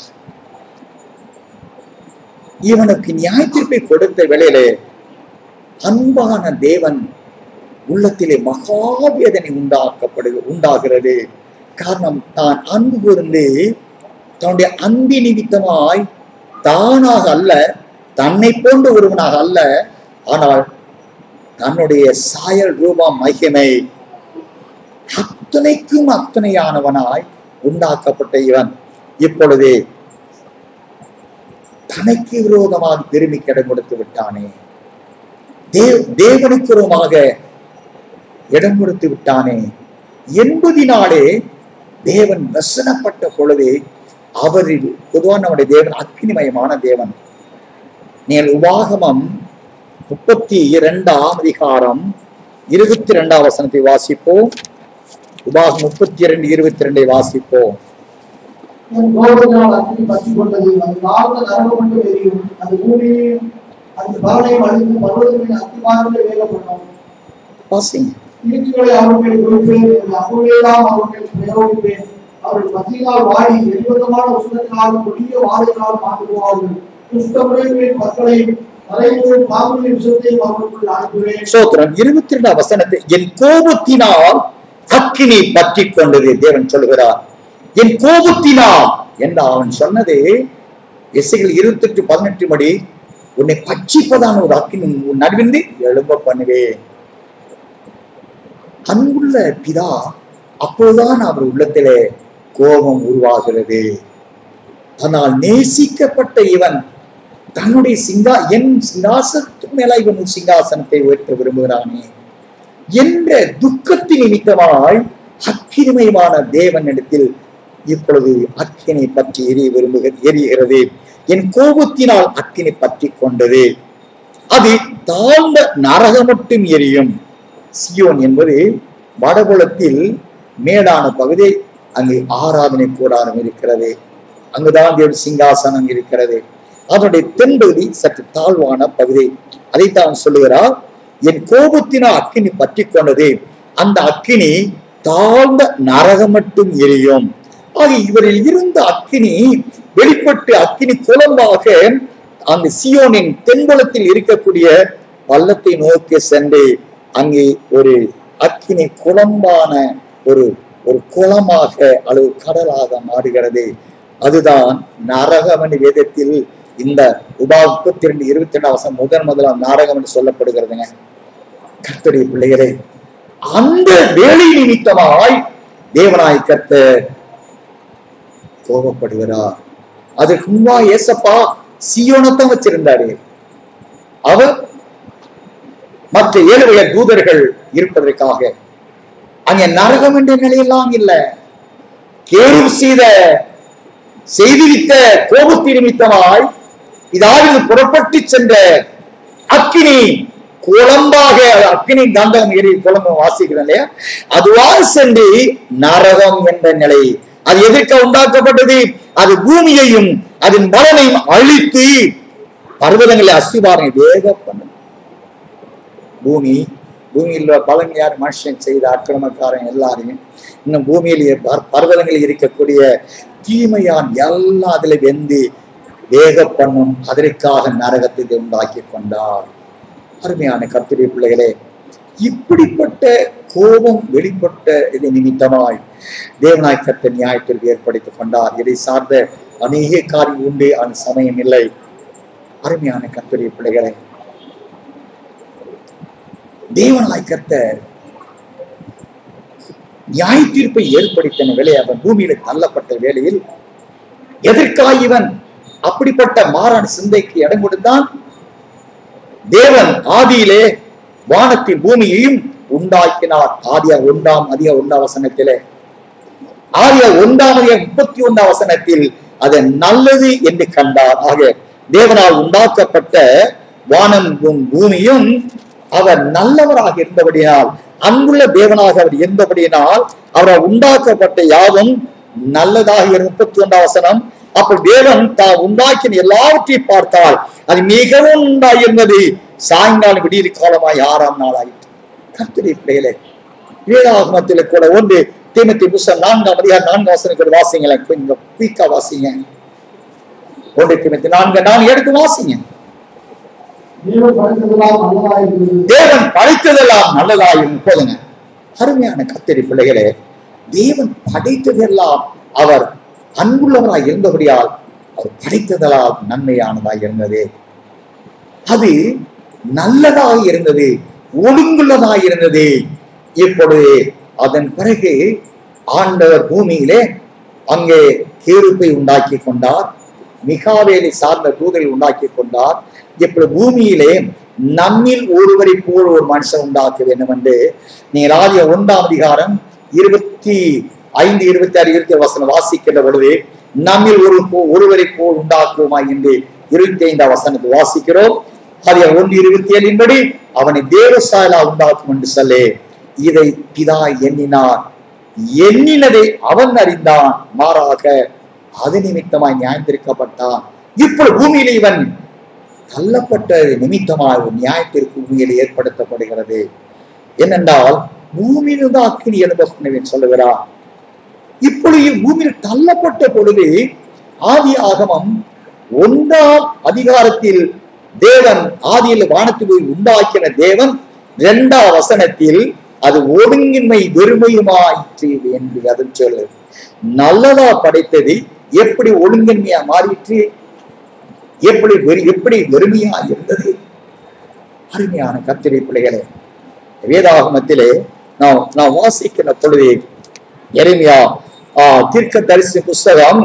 இவனுக்கு நியாயத்திற்பை கொடுத்த வேளையிலே அன்பான தேவன் உள்ளத்திலே மகாவேதனை உண்டாக்கப்படு உண்டாகிறது காரணம் தான் அன்பு கூர்ந்து தன்னுடைய அன்பி நிமித்தமாய் தானாக அல்ல தன்னை போன்ற ஒருவனாக அல்ல ஆனால் தன்னுடைய சாயல் ரூபம் மகிமை அத்தனைக்கும் அத்தனையானவனாய் உண்டாக்கப்பட்ட இவன் இப்பொழுது தனக்கு விரோதமாக பெருமை இடம் கொடுத்து விட்டானே தேவ் தேவனுக்கு விரோதமாக இடம் கொடுத்து விட்டானே என்பதினாலே தேவன் வசனப்பட்ட பொழுது அவரில் பொதுவாக நம்முடைய தேவன் அக்னிமயமான தேவன் நீங்கள் உபாகமம் முப்பத்தி இரண்டாம் அதிகாரம் இருபத்தி இரண்டாம் வசனத்தை வாசிப்போம் உபாகம் முப்பத்தி இரண்டு இருபத்தி இரண்டை வாசிப்போம் என் கோபத்தினால் அக்கினி பற்றி கொண்டது அது காந்த நரகம் மட்டும் எரியும் அது பூமியையும் அந்த பவனையும் அழித்து பர்வதங்களின் அத்திமாரங்களை வேகப்படும் வாசிங்க தீர்க்குகளை அவர்களை குறிப்பேன் என் அம்புகளையெல்லாம் அவர்கள் பிரயோகிப்பேன் அவர்கள் பசியினால் வாடி எரிவதமான உஷ்ணத்தினாலும் கொடிய வாதையினால் மாண்டு போவார்கள் துஷ்டமுறைகளின் மக்களையும் தலைமுறை பாம்புகளின் விஷயத்தையும் அவர்களுக்குள் அனுப்புவேன் சோத்திரம் இருபத்தி இரண்டாம் வசனத்தை என் கோபத்தினால் அக்கினி பற்றி கொண்டது தேவன் சொல்கிறார் என் கோபத்தினால் என்று அவன் சொன்னது எஸ்ஐகள் இருபத்தி எட்டு பதினெட்டு படி உன்னை பட்சிப்பதான ஒரு அக்கினி உன் நடுவிந்து எழும்ப பண்ணுவேன் அன்புள்ள பிதா அப்போதுதான் அவர் உள்ளத்திலே கோபம் உருவாகிறது ஆனால் நேசிக்கப்பட்ட இவன் தன்னுடைய சிங்கா என் சிங்காசனத்துக்கு மேல இவன் ஒரு சிங்காசனத்தை உயர்த்த விரும்புகிறானே என்ற துக்கத்தின் நிமித்தமாய் அக்கினிமயமான தேவனிடத்தில் இப்பொழுது அக்கினை பற்றி எரிய விரும்புக எரிகிறது என் கோபத்தினால் அக்கினை பற்றி கொண்டது அது தாழ்ந்த நரகம் மட்டும் எரியும் சியோன் என்பது வடபுலத்தில் மேடான பகுதி அங்கு ஆராதனை கூடாரம் இருக்கிறது அங்குதான் தேவ சிங்காசனம் இருக்கிறது அதனுடைய தென்பகுதி சற்று தாழ்வான பகுதி அதைத்தான் சொல்லுகிறார் என் கோபத்தினால் அக்கினி பற்றி கொண்டது அந்த அக்கினி தாழ்ந்த நரகம் மட்டும் எரியும் ஆக இவரில் இருந்த அக்கினி வெளிப்பட்டு அக்கினி குழம்பாக அந்த சியோனின் தென்புலத்தில் இருக்கக்கூடிய பள்ளத்தை நோக்கி சென்று அங்கே ஒரு அக்கினி குழம்பான ஒரு ஒரு குளமாக அல்லது கடலாக மாறுகிறது அதுதான் நரகமணி வேதத்தில் இந்த உபா முப்பத்தி ரெண்டு இருபத்தி ரெண்டு அவசரம் முதன் முதலாம் நாரகம் என்று சொல்லப்படுகிறதுங்க கர்த்தருடைய பிள்ளைகளே அந்த வேலை நிமித்தமாய் தேவனாய் கர்த்தர் கோபப்படுகிறார் அதற்கு முன்பா ஏசப்பா சியோனத்தான் வச்சிருந்தாரு அவர் மற்ற ஏழு வகை தூதர்கள் இருப்பதற்காக அங்கே நரகம் என்ற நிலையெல்லாம் இல்ல கேள்வி செய்த செய்திவித்த கோபத்தின் நிமித்தமாய் இதாவில் புறப்பட்டு சென்ற அக்கினி குழம்பாக அக்கினி கந்தகம் ஏறி குழம்பு வாசிக்கிறோம் இல்லையா அதுவாக சென்று நரகம் என்ற நிலை அது எதற்க உண்டாக்கப்பட்டது அது பூமியையும் அதன் பலனையும் அழித்து பர்வதங்களை அஸ்திபாரம் வேக பண்ணும் பூமி பூமியில் பலன் யார் மனுஷன் செய்த அக்கிரமக்காரன் எல்லாரையும் இன்னும் பூமியில் பர்- பர்வதங்களில் இருக்கக்கூடிய தீமையான் எல்லாம் அதுல வெந்து வேக பண்ணும் அதற்காக நரகத்தை தேவன் உண்டாக்கி கொண்டார் அருமையான கர்த்தருடைய பிள்ளைகளே இப்படிப்பட்ட கோபம் வெளிப்பட்ட இது நிமித்தமாய் தேவனாய் கர்த்தர் நியாயத்திற்கு ஏற்படுத்திக் கொண்டார் இதை சார்ந்த அநேக காரியம் உண்டு அந்த சமயம் இல்லை அருமையான கர்த்தருடைய பிள்ளைகளே தேவனாய் கர்த்தர் நியாய தீர்ப்பை ஏற்படுத்தின வேலை அவன் பூமியில தள்ளப்பட்ட வேளையில் எதற்காக இவன் அப்படிப்பட்ட மாறான சிந்தைக்கு இடம் கொடுத்தான் தேவன் ஆதியிலே வானத்தின் பூமியையும் உண்டாக்கினார் ஆதியா ஒன்றாம் அதிக ஒன்றாம் வசனத்திலே ஆதியா ஒன்றாம் அதிக முப்பத்தி ஒன்றாம் வசனத்தில் அது நல்லது என்று கண்டார் ஆக தேவனால் உண்டாக்கப்பட்ட வானம் பூ- பூமியும் அவர் நல்லவராக இருந்தபடியால் அன்புள்ள தேவனாக அவர் இருந்தபடியினால் அவரால் உண்டாக்கப்பட்ட யாவும் நல்லதாக இருந்த முப்பத்தி ஒன்றாம் வசனம் அப்ப தேவன் தான் உண்டாக்கின எல்லாவற்றையும் பார்த்தால் அது மிகவும் உண்டாயிருந்தது சாயங்காலம் விடியற் காலமாய் ஆறாம் நாளாயிற்று கர்த்தரை பிள்ளைகளே வேதாகமத்தில் கூட ஒன்று தீமத்தி புஸ்தகம் நான்காம் அதிகாரம் நான்கு வசனங்கள் வாசிங்களேன் கொஞ்சம் குயிக்கா வாசிங்க ஒன்று தீமத்தி நான்கு நான் எடுத்து வாசிங்க தேவன் படைத்ததெல்லாம் நல்லதாயிருக்கிறது தேவன் படைத்ததெல்லாம் நல்லதாயும் போதுங்க அருமையான கத்திரி பிள்ளைகளே தேவன் படைத்ததெல்லாம் அவர் அன்புள்ளவராய் இருந்தபடியால் அவர் படைத்ததெல்லாம் நன்மையானதாய் இருந்தது அது நல்லதாய் இருந்தது ஒழுங்குள்ளதாய் இருந்தது இப்பொழுது அதன் பிறகு ஆண்டவர் பூமியிலே அங்கே கேருப்பை உண்டாக்கி கொண்டார் மிகாவேலை சார்ந்த தூதரை உண்டாக்கி கொண்டார் இப்படி பூமியிலே நம்மில் ஒருவரை போல் ஒரு மனுஷன் உண்டாக்க வேண்டும் என்று நீங்கள் ஆதிய ஒன்றாம் அதிகாரம் இருபத்தி ஐந்து இருபத்தி ஆறு இருபத்தி ஏழு வசனம் வாசிக்கின்ற பொழுது நம்மில் ஒரு போ- ஒருவரை போல் உண்டாக்குவோமா என்று இருபத்தி ஐந்தாம் வசனத்தை வாசிக்கிறோம் ஆதிய ஒன்று இருபத்தி ஏழின்படி அவனை தேவசாயலா உண்டாக்கும் என்று சொல்லி இதை பிதா எண்ணினார் எண்ணினதை அவன் அறிந்தான் மாறாக அது நிமித்தமாய் நியாயந்திருக்கப்பட்டான் இப்பொழுது பூமியிலே இவன் தள்ளப்பட்ட நிமித்தமாக ஒரு நியாயத்திற்கு பூமியில் ஏற்படுத்தப்படுகிறது என்னென்றால் பூமியிலிருந்து அக்கினி எழுபவன் சொல்லுகிறார் இப்பொழுது பூமியில் தள்ளப்பட்ட பொழுது ஆதி ஆகமம் ஒன்றாம் அதிகாரத்தில் தேவன் ஆதியில் வானத்தில் உண்டாக்கின தேவன் இரண்டாம் வசனத்தில் அது ஒழுங்கின்மை வெறுமையுமாயிற்று என்று அது சொல்லு நல்லதா படைத்தது எப்படி ஒழுங்கின்மையா மாறிற்று எப்படி வெறு எப்படி வெறுமையா இருந்தது அருமையான கத்திரை பிள்ளைகளே வேதாகமத்திலே நாம் நாம் வாசிக்கிற பொழுது எளிமையா தீர்க்க தரிசி புஸ்தகம்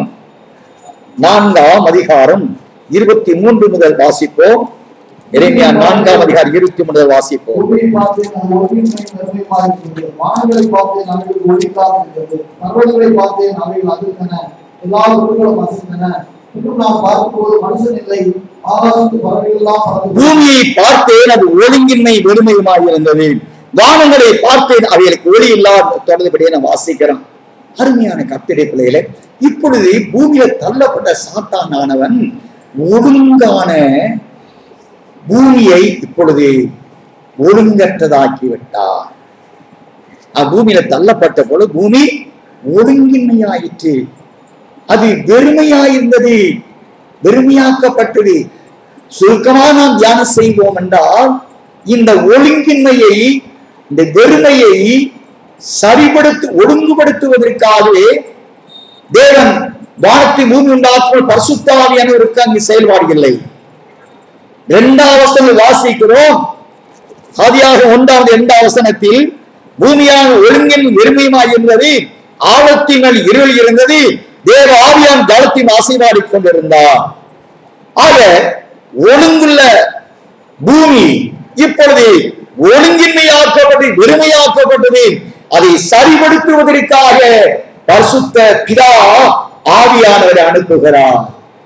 நான்காம் அதிகாரம் இருபத்தி மூன்று முதல் வாசிப்போம் எளிமையா நான்காம் அதிகாரம் இருபத்தி முதல் வாசிப்போம் பூமியை பார்த்து நான் ஒளியின்மை நிர்ணயமாக இருக்கிறது வானங்களை பார்த்து அவைகள் ஒளிக்காக இருக்கிறது பர்வதங்களை பார்த்து அவைகள் அதிர்ந்தன எல்லா உருவங்களும் அசைந்தன இன்னும் நாம் பார்க்கும்போது மனுஷன் இல்லை ஆகாசத்து பறவைகள் எல்லாம் பறந்து பூமியை பார்த்தேன் அது ஒழுங்கின்மை வெறுமையுமாய் இருந்தது வானங்களை பார்த்தேன் அவைகளுக்கு ஒளி இல்லாத தொடர்படியே நான் வாசிக்கிறோம் அருமையான கத்திரை பிள்ளைகளே இப்பொழுது பூமியில தள்ளப்பட்ட சாத்தானானவன் ஒழுங்கான பூமியை இப்பொழுது ஒழுங்கற்றதாக்கி விட்டார் பூமியில தள்ளப்பட்ட பொழுது பூமி ஒழுங்கின்மையாயிற்று அது வெறுமையாயிருந்தது வெறுமையாக்கப்பட்டது சுருக்கமாக நாம் தியானம் செய்வோம் என்றால் இந்த ஒழுங்கின்மையை இந்த வெறுமையை சரிபடுத்து ஒழுங்குபடுத்துவதற்காகவே தேவன் வானத்தை பூமி உண்டாக்கும் பரிசுத்தாவியானவருக்கு அங்கு செயல்பாடு இல்லை இரண்டாம் வசனம் வாசிக்கிறோம் ஆதியாக ஒன்றாவது இரண்டாம் வசனத்தில் பூமியாக ஒழுங்கின் வெறுமையுமாய் இருந்தது ஆழத்தின் மேல் இருள் இருந்தது தேவ ஆவியான் ஜலத்தின் ஆசீர்வாடிக் கொண்டிருந்தார் ஆக ஒழுங்குள்ள பூமி இப்பொழுது ஒழுங்கின்மையாக்கப்பட்டு வெறுமையாக்கப்பட்டது அதை சரிபடுத்துவதற்காக பரிசுத்த பிதா ஆவியானவரை அனுப்புகிறார்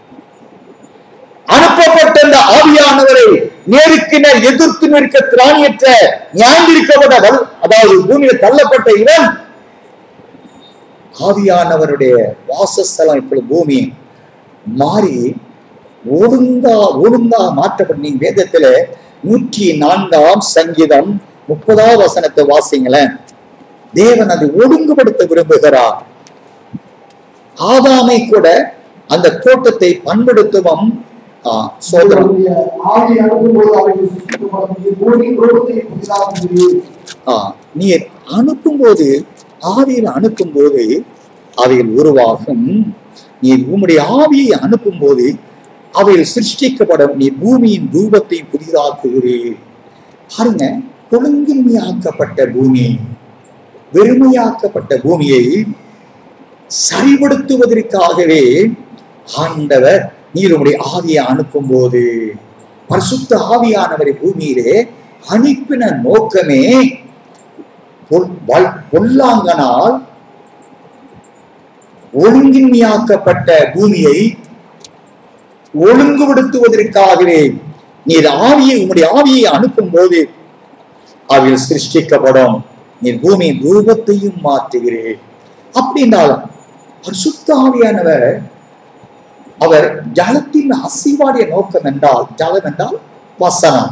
அனுப்பப்பட்ட அந்த ஆவியானவரை நேருக்கு நேர் எதிர்த்து நிற்க திராணியற்ற நியாயந்திருக்கப்பட்டவள் அதாவது பூமியில் தள்ளப்பட்ட இவன் ஆவியானவருடைய வாசஸ்தலம் இப்பொழுது பூமி மாறி ஒழுங்கா ஒழுங்கா மாற்றப்பட்ட நீங்க வேதத்துல நூற்றி நான்காம் சங்கீதம் முப்பதாம் வசனத்தை வாசிங்களேன் தேவன் அதை ஒழுங்குபடுத்த விரும்புகிறார் ஆதாமை கூட அந்த தோட்டத்தை பண்படுத்துவம் ஆ, சோதரம் அவருடைய ஆவியை அனுப்பும்போது அவைகள் சிருஷ்டிக்கப்படும் பூமியின் ரூபத்தை புதிதாக்குகிறது ஆ, நீர் அனுப்பும்போது ஆவியில் அனுப்பும்போது அவைகள் உருவாகும் நீர் உம்முடைய ஆவியை அனுப்பும்போது அவைகள் சிருஷ்டிக்கப்படும் நீ பூமியின் ரூபத்தை புதிதாக்குகிறீர் பாருங்க ஒழுங்கின்மையாக்கப்பட்ட பூமி வெறுமையாக்கப்பட்ட பூமியை சரிபடுத்துவதற்காகவே ஆண்டவர் நீர் உம்முடைய ஆவியை அனுப்பும்போது பரிசுத்த ஆவியானவரை பூமியிலே அனுப்பின நோக்கமே பொல்- வல்- பொல்லாங்கனால் ஒழுங்கின்மையாக்கப்பட்ட பூமியை ஒழுங்குபடுத்துவதற்காகவே நீர் ஆவியை உம்முடைய ஆவியை அனுப்பும் போது அவையில் சிருஷ்டிக்கப்படும் நீர் பூமியின் ரூபத்தையும் மாற்றுகிறேன் அப்படின்னாலும் அவர் சுத்த ஆவியானவர் அவர் ஜலத்தின் அசைவாடிய நோக்கம் என்றால் ஜலம் என்றால் வசனம்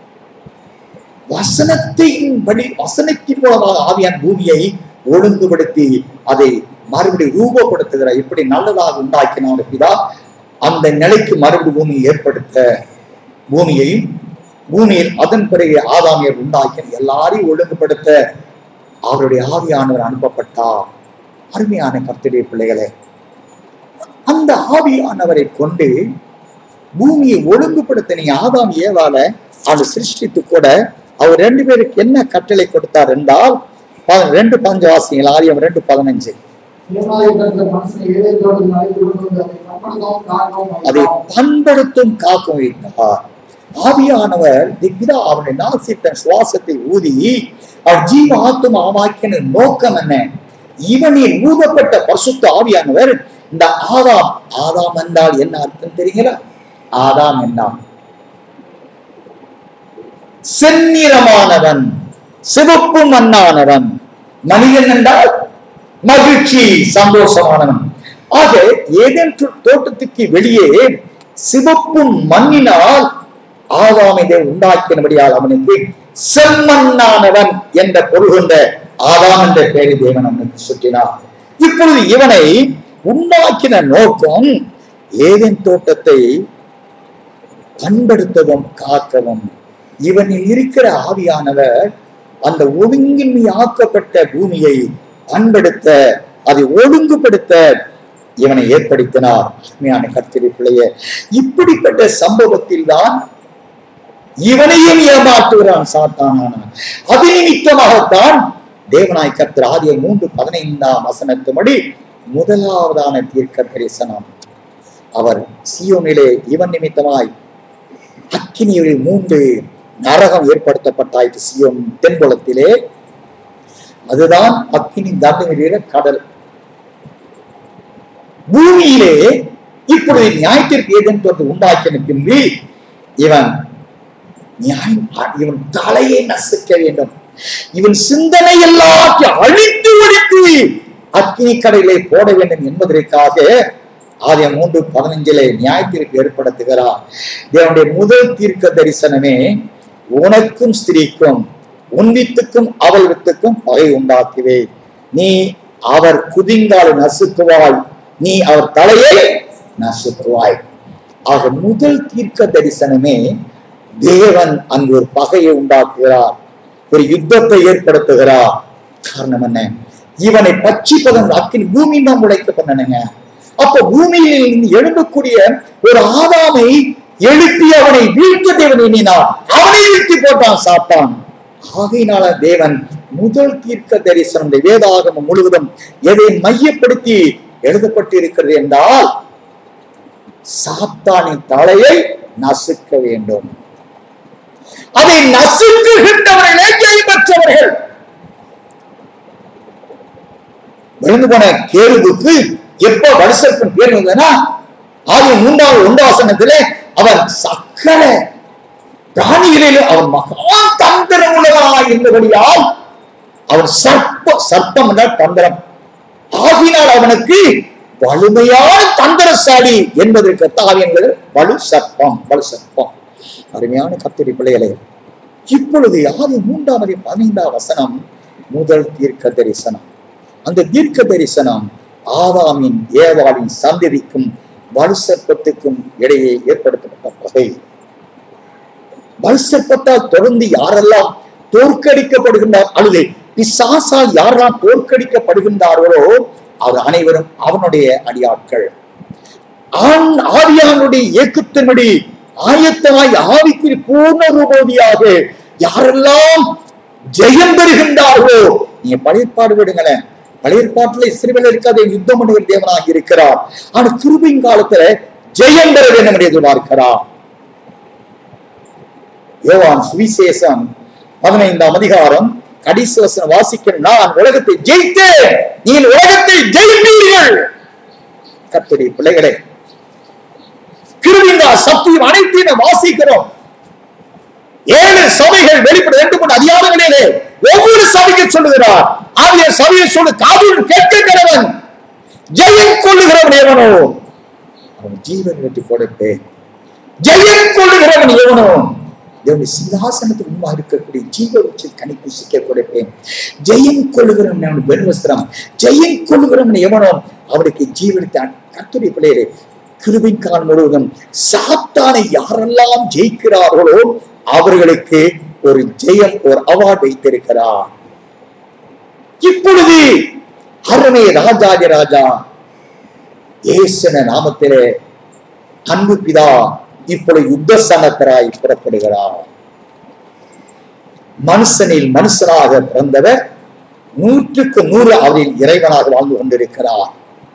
வசனத்தின் படி வசனத்தின் மூலமாக ஆவியான் பூமியை ஒழுங்குபடுத்தி அதை மறுபடியும் ரூபப்படுத்துகிறார் எப்படி நல்லதாக உண்டாக்கினார் பிதா அந்த நிலைக்கு மறுபடியும் பூமியை ஏற்படுத்த பூமியையும் பூமியில் அதன் பிறகு ஆதாமியர் உண்டாக்கி எல்லாரையும் ஒழுங்குபடுத்த அவருடைய ஆவியானவர் அனுப்பப்பட்டார் அருமையான கர்த்தருடைய பிள்ளைகளே அந்த ஆவியானவரை கொண்டு பூமியை ஒழுங்குபடுத்த நீ ஆதாம் ஏவால அவர் சிருஷ்டித்து கூட அவர் ரெண்டு பேருக்கு என்ன கட்டளை கொடுத்தார் என்றால் ப- ரெண்டு பஞ்ச வாசிகள் ஆரியம் ரெண்டு பதினஞ்சு தேவனாய் இருக்கிற மனுஷனை ஏழைகளோடு அழைத்து கொண்டு வந்து அதை கம்பளத்தவும் காக்கவும் அதை வைத்தார். பண்படுத்தும் காக்கும் வைத்தார் ஆவியானவர் திக்தா அவனுடைய நாசித்தன் சுவாசத்தை ஊதி அவர் ஜீவ ஆத்தும ஆமாக்கின நோக்கம் என்ன இவனில் ஊதப்பட்ட பரிசுத்த ஆவியானவர் இந்த ஆதாம் ஆதாம் என்றால் என்ன அர்த்தம் தெரியுங்களா ஆதாம் என்றான் செந்நிறமானவன் சிவப்பு மண்ணானவன் மனிதன் என்றால் மகிழ்ச்சி சந்தோஷமானவன் ஆக ஏதேன் தோ- தோட்டத்துக்கு வெளியே சிவப்பு மண்ணினால் ஆதாமிதை உண்டாக்கினபடியால் அவனுக்கு செம்மண்ணானவன் என்ற பொருள் கொண்ட ஆதாம் என்ற பெயரை தேவன் அவனுக்கு சுற்றினார் இப்பொழுது இவனை உண்டாக்கின நோக்கம் ஏதேன் தோட்டத்தை பண்படுத்தவும் காக்கவும் இவனில் இருக்கிற ஆவியானவர் அந்த ஒழுங்கின்மை ஆக்கப்பட்ட பூமியை பண்படுத்த அதை ஒழுங்குபடுத்த இவனை ஏற்படுத்தினார் அருமையான கர்த்தரி பிள்ளைய இப்படிப்பட்ட சம்பவத்தில் தான் இவனையும் ஏமாற்றுகிறான் சாத்தானானான் அது நிமித்தமாகத்தான் தேவனாய் கர்த்தர் ஆதிய மூன்று பதினைந்தாம் வசனத்துபடி முதலாவதான தீர்க்க தரிசனம் அவர் சியோனிலே இவன் நிமித்தமாய் அக்கினியில் மூன்று நரகம் ஏற்படுத்தப்பட்டாயிற்று சியோன் தென்புலத்திலே அதுதான் அக்கினி தண்டனையில கடல் பூமியிலே இப்பொழுது நியாயத்திற்கு ஏதென்று ஒன்று உண்டாக்கின பின்பு இவன் நியாயம் இவன் தலையை நசுக்க வேண்டும் இவன் சிந்தனை எல்லாத்தையும் அழித்து ஒழித்து அக்கினி கடையிலே போட வேண்டும் என்பதற்காக ஆதியம் மூன்று பதினஞ்சிலே நியாயத்திற்கு ஏற்படுத்துகிறார் தேவனுடைய முதல் தீர்க்க தரிசனமே உனக்கும் ஸ்திரீக்கும் உன் வித்துக்கும் அவள் வித்துக்கும் பகை உண்டாக்குவே நீ அவர் குதிங்காலை நசுக்குவாய் நீ அவர் தலையை நசுக்குவாய் ஆக முதல் தீர்க்க தரிசனமே தேவன் அங்கு ஒரு பகையை உண்டாக்குகிறார் ஒரு யுத்தத்தை ஏற்படுத்துகிறார் காரணம் என்ன இவனை பட்சிப்பதன் அக்கினி பூமி தான் உடைக்க பண்ணனுங்க அப்ப பூமியில் இருந்து எழும்பக்கூடிய ஒரு ஆதாமை எழுப்பி அவனை வீழ்த்த தேவன் எண்ணினார் அவனை வீழ்த்தி போட்டான் சாத்தான் ஆகையினால தேவன் முதல் தீர்க்க தரிசனம் இந்த வேதாகமம் முழுவதும் எதை மையப்படுத்தி எழுதப்பட்டு இருக்கிறது என்றால் சாத்தானின் தலையை நசுக்க வேண்டும் அதை நசுக்குகின்றவர்களே ஜெயம் பெற்றவர்கள் விழுந்து போன கேருவுக்கு எப்ப வருஷத்தின் பேர் வந்ததுன்னா ஆதி மூன்றாவது ஒன்றாசனத்திலே அவன் சக்கர பிராணிகளில் அவன் மகான் தந்திரம் உள்ளவனாய் இருந்தபடியால் அவன் சர்ப்ப சர்ப்பம் என்றால் தந்திரம் ஆகினால் அவனுக்கு வலிமையான தந்திரசாலி என்பதற்கு தாவியங்கள் வலு சர்ப்பம் வலு சர்ப்பம் அருமையான கத்திரி பிள்ளைகளே இப்பொழுது ஆதி மூன்றாவது பதினைந்தாம் வசனம் முதல் தீர்க்க தரிசனம் அந்த தீர்க்க தரிசனம் ஆதாமின் ஏவாளின் சந்ததிக்கும் வலு சர்ப்பத்துக்கும் இடையே ஏற்படுத்தப்பட்ட பகை வலு சர்ப்பத்தால் தொடர்ந்து யாரெல்லாம் தோற்கடிக்கப்படுகின்றார் அல்லது பிசாசால் யாரெல்லாம் தோற்கடிக்கப்படுகின்றார்களோ அவர் அனைவரும் அவனுடைய அடியாட்கள் ஆண் ஆவியானுடைய இயக்கத்தின்படி ஆயத்தமாய் ஆவிக்கு பூர்ண ரூபோதியாக யாரெல்லாம் ஜெயம் பெறுகின்றார்களோ நீங்க பழையற்பாடு விடுங்களேன் பழையற்பாட்டில் இஸ்ரேவேல் இருக்காத யுத்தம் பண்ணுகிற தேவனாக இருக்கிறார் ஆனா கிருபின் காலத்துல ஜெயம் பெற வேண்டும் என்று எதிர்பார்க்கிறார் யோவான் சுவிசேஷம் பதினைந்தாம் அதிகாரம் கடைசி வசனம் வாசிக்கிற நான் உலகத்தை ஜெயித்தேன் நீங்கள் உலகத்தை ஜெயிப்பீர்கள் கர்த்தருடைய பிள்ளைகளே கிருவிங்கா சத்தியம் அனைத்தையும் நாம் வாசிக்கிறோம் ஏழு சபைகள் வெளிப்பட ரெண்டு மூணு அதிகாரங்களிலே ஒவ்வொரு சபைக்கு சொல்லுகிறார் ஆகிய சபையை சொல்லு காதுடன் கேட்கிறவன் ஜெயம் கொள்ளுகிறவன் எவனோ அவன் ஜீவன் வெற்றி கொடுப்பேன் ஜெயம் கொள்ளுகிறவன் எவனோ தேவனுடைய சிங்காசனத்துக்கு முன்பாக இருக்கக்கூடிய ஜீவ வச்சு கனி புசிக்க கொடுப்பேன் ஜெயம் கொள்ளுகிறவன் அவன் வெண்வஸ்திரம் ஜெயம் கொள்ளுகிறவன் எவனோ அவனுக்கு ஜீவனத்தை கத்துடைய பிள்ளையரே கிருபின் கால் முழுவதும் சாத்தானை யாரெல்லாம் ஜெயிக்கிறார்களோ அவர்களுக்கு ஒரு ஜெயம் ஒரு அவார்டு வைத்திருக்கிறார் இப்பொழுது அருமை ராஜாதி ராஜா ஏசன நாமத்திலே அன்பு பிதா இப்பொழுது யுத்த சனத்தராய் புறப்படுகிறார் மனுஷனில் மனுஷனாக பிறந்தவர் நூற்றுக்கு நூறு அவரில் இறைவனாக வாழ்ந்து கொண்டிருக்கிறார்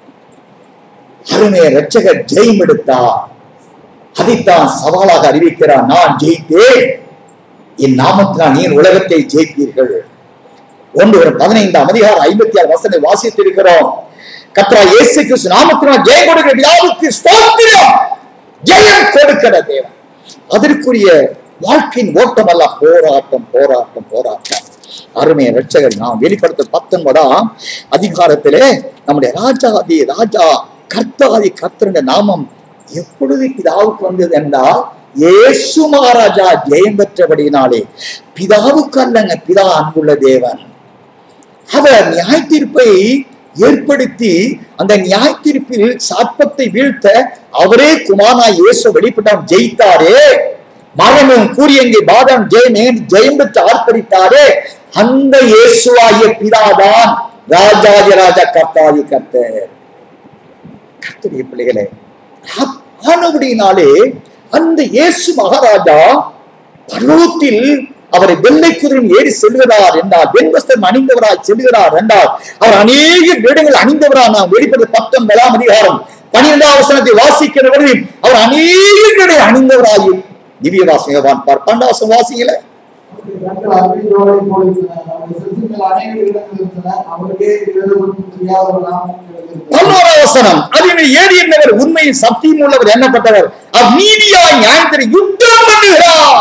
அருமைய ரட்சகர் ஜெயம் எடுத்தார் அதைத்தான் சவாலாக அறிவிக்கிறார் நான் ஜெயித்தேன் என் நாமத்தினால் நீ உலகத்தை ஜெயிப்பீர்கள் ஒன்று ஒரு பதினைந்தாம் அதிகாரம் ஐம்பத்தி ஆறு வசனை வாசித்திருக்கிறோம் கத்ரா இயேசு கிறிஸ்து நாமத்தினால் ஜெயம் கொடுக்கிற பிதாவுக்கு ஸ்தோத்திரம் ஜெயம் கொடுக்கிற தேவன் அதற்குரிய வாழ்க்கையின் ஓட்டம் அல்ல போராட்டம் போராட்டம் போராட்டம் அருமை ரட்சகர் நாம் வெளிப்படுத்த பத்தொன்பதாம் அதிகாரத்திலே நம்முடைய ராஜாதி ராஜா கர்த்தாதி கர்த்தருடைய நாமம் எப்பொழுது பிதாவுக்கு வந்தது என்றால் இயேசு மகாராஜா ஜெயம் பெற்றபடியினாலே பிதாவுக்கு அல்லங்க பிதா அன்புள்ள தேவன் அவர் நியாய தீர்ப்பை ஏற்படுத்தி அந்த நியாய தீர்ப்பில் சாப்பத்தை வீழ்த்த அவரே குமாரா இயேசு வெளிப்பட்டான் ஜெயித்தாரே மரணம் கூறியங்கே பாதம் ஜெயம் ஜெயம் பெற்று ஆர்ப்பரித்தாரே அந்த இயேசுவாகிய பிதாதான் ராஜாதி ராஜா கர்த்தாதி கர்த்தர் கர்த்தருடைய பிள்ளைகளே ஆ- ஆனபடியினாலே அந்த இயேசு மகாராஜா பர்வத்தில் அவரை வெள்ளை குதிரையில் ஏறி செல்கிறார் என்றார் வெண்வஸ்திரம் அணிந்தவராய் செல்கிறார் என்றார் அவர் அநேக வேடங்கள் அணிந்தவராய் நாம் வெளிப்பட பத்தொன்பதாம் அதிகாரம் பன்னிரெண்டாம் வசனத்தை வாசிக்கிறவர்கள் அவர் அநேக வேடை அணிந்தவராயும் திவ்ய வாசிகவான் பார் பன்னெண்டாம் வாசிக்கல கண்கள் அக்னியோடு போயிருந்தன அவருடைய சிறுசுகள் அநேக இடங்கள் இருந்தன அவருக்கே எழுதுவதற்கு தெரியாத ஒரு நாமம் எழுதியிருக்கிறது. பதினோராம் வசனம் அதில் ஏறி என்னவர் உண்மையில் சத்தியம் உள்ளவர் எண்ணப்பட்டவர் அவர் நீதியாய் நியாயத்தினை யுத்தம் பண்ணுகிறார்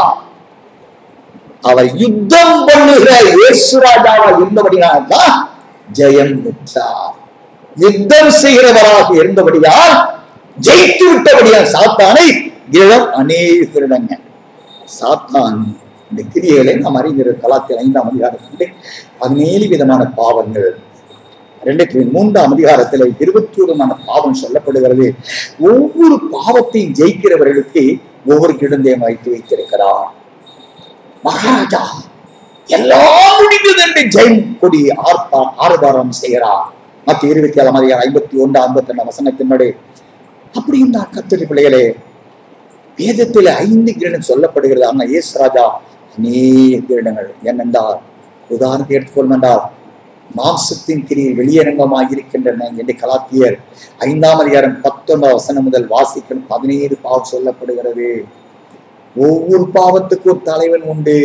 அவர் யுத்தம் பண்ணுகிற இயேசுராஜாவா இருந்தபடியால்தான் ஜெயம் பெற்றார் யுத்தம் செய்கிறவராக இருந்தபடியால் ஜெயித்து விட்டபடியால் சாத்தானை இளம் அநேகரிடங்க சாத்தான் இந்த கிரியைகளை நாம் அறிஞர் கலாத்திர ஐந்தாம் அதிகாரத்திலே பதினேழு விதமான பாவங்கள் ரெண்டு மூன்றாம் அதிகாரத்தில் இருபத்தி விதமான பாவம் சொல்லப்படுகிறது ஒவ்வொரு பாவத்தையும் ஜெயிக்கிறவர்களுக்கு ஒவ்வொரு கிடந்தையும் வைத்து வைத்திருக்கிறார் மகாராஜா எல்லாம் முடிந்தது என்று ஜெயம் கொடி ஆர்ப்பா ஆர்ப்பாரம் செய்கிறார் மத்திய இருபத்தி ஏழாம் அதிகாரம் ஐம்பத்தி ஒன்று ஐம்பத்தி ரெண்டாம் வசனத்தின்படி அப்படி இருந்தார் கத்திரி பிள்ளைகளே வேதத்தில் ஐந்து கிரீடம் சொல்லப்படுகிறது ஆனால் இயேசு ராஜா அநேக கிரீடங்கள் ஏனென்றால் உதாரணத்தை எடுத்துக்கொள்ளும் என்றால் மாம்சத்தின் கிரியில் வெளியரங்கமாக இருக்கின்றன என்று கலாத்தியர் ஐந்தாம் அதிகாரம் பத்தொன்பது வசனம் முதல் வாசிக்கும் பதினேழு பாவம் சொல்லப்படுகிறது ஒவ்வொரு பாவத்துக்கும் ஒரு தலைவன் உண்டு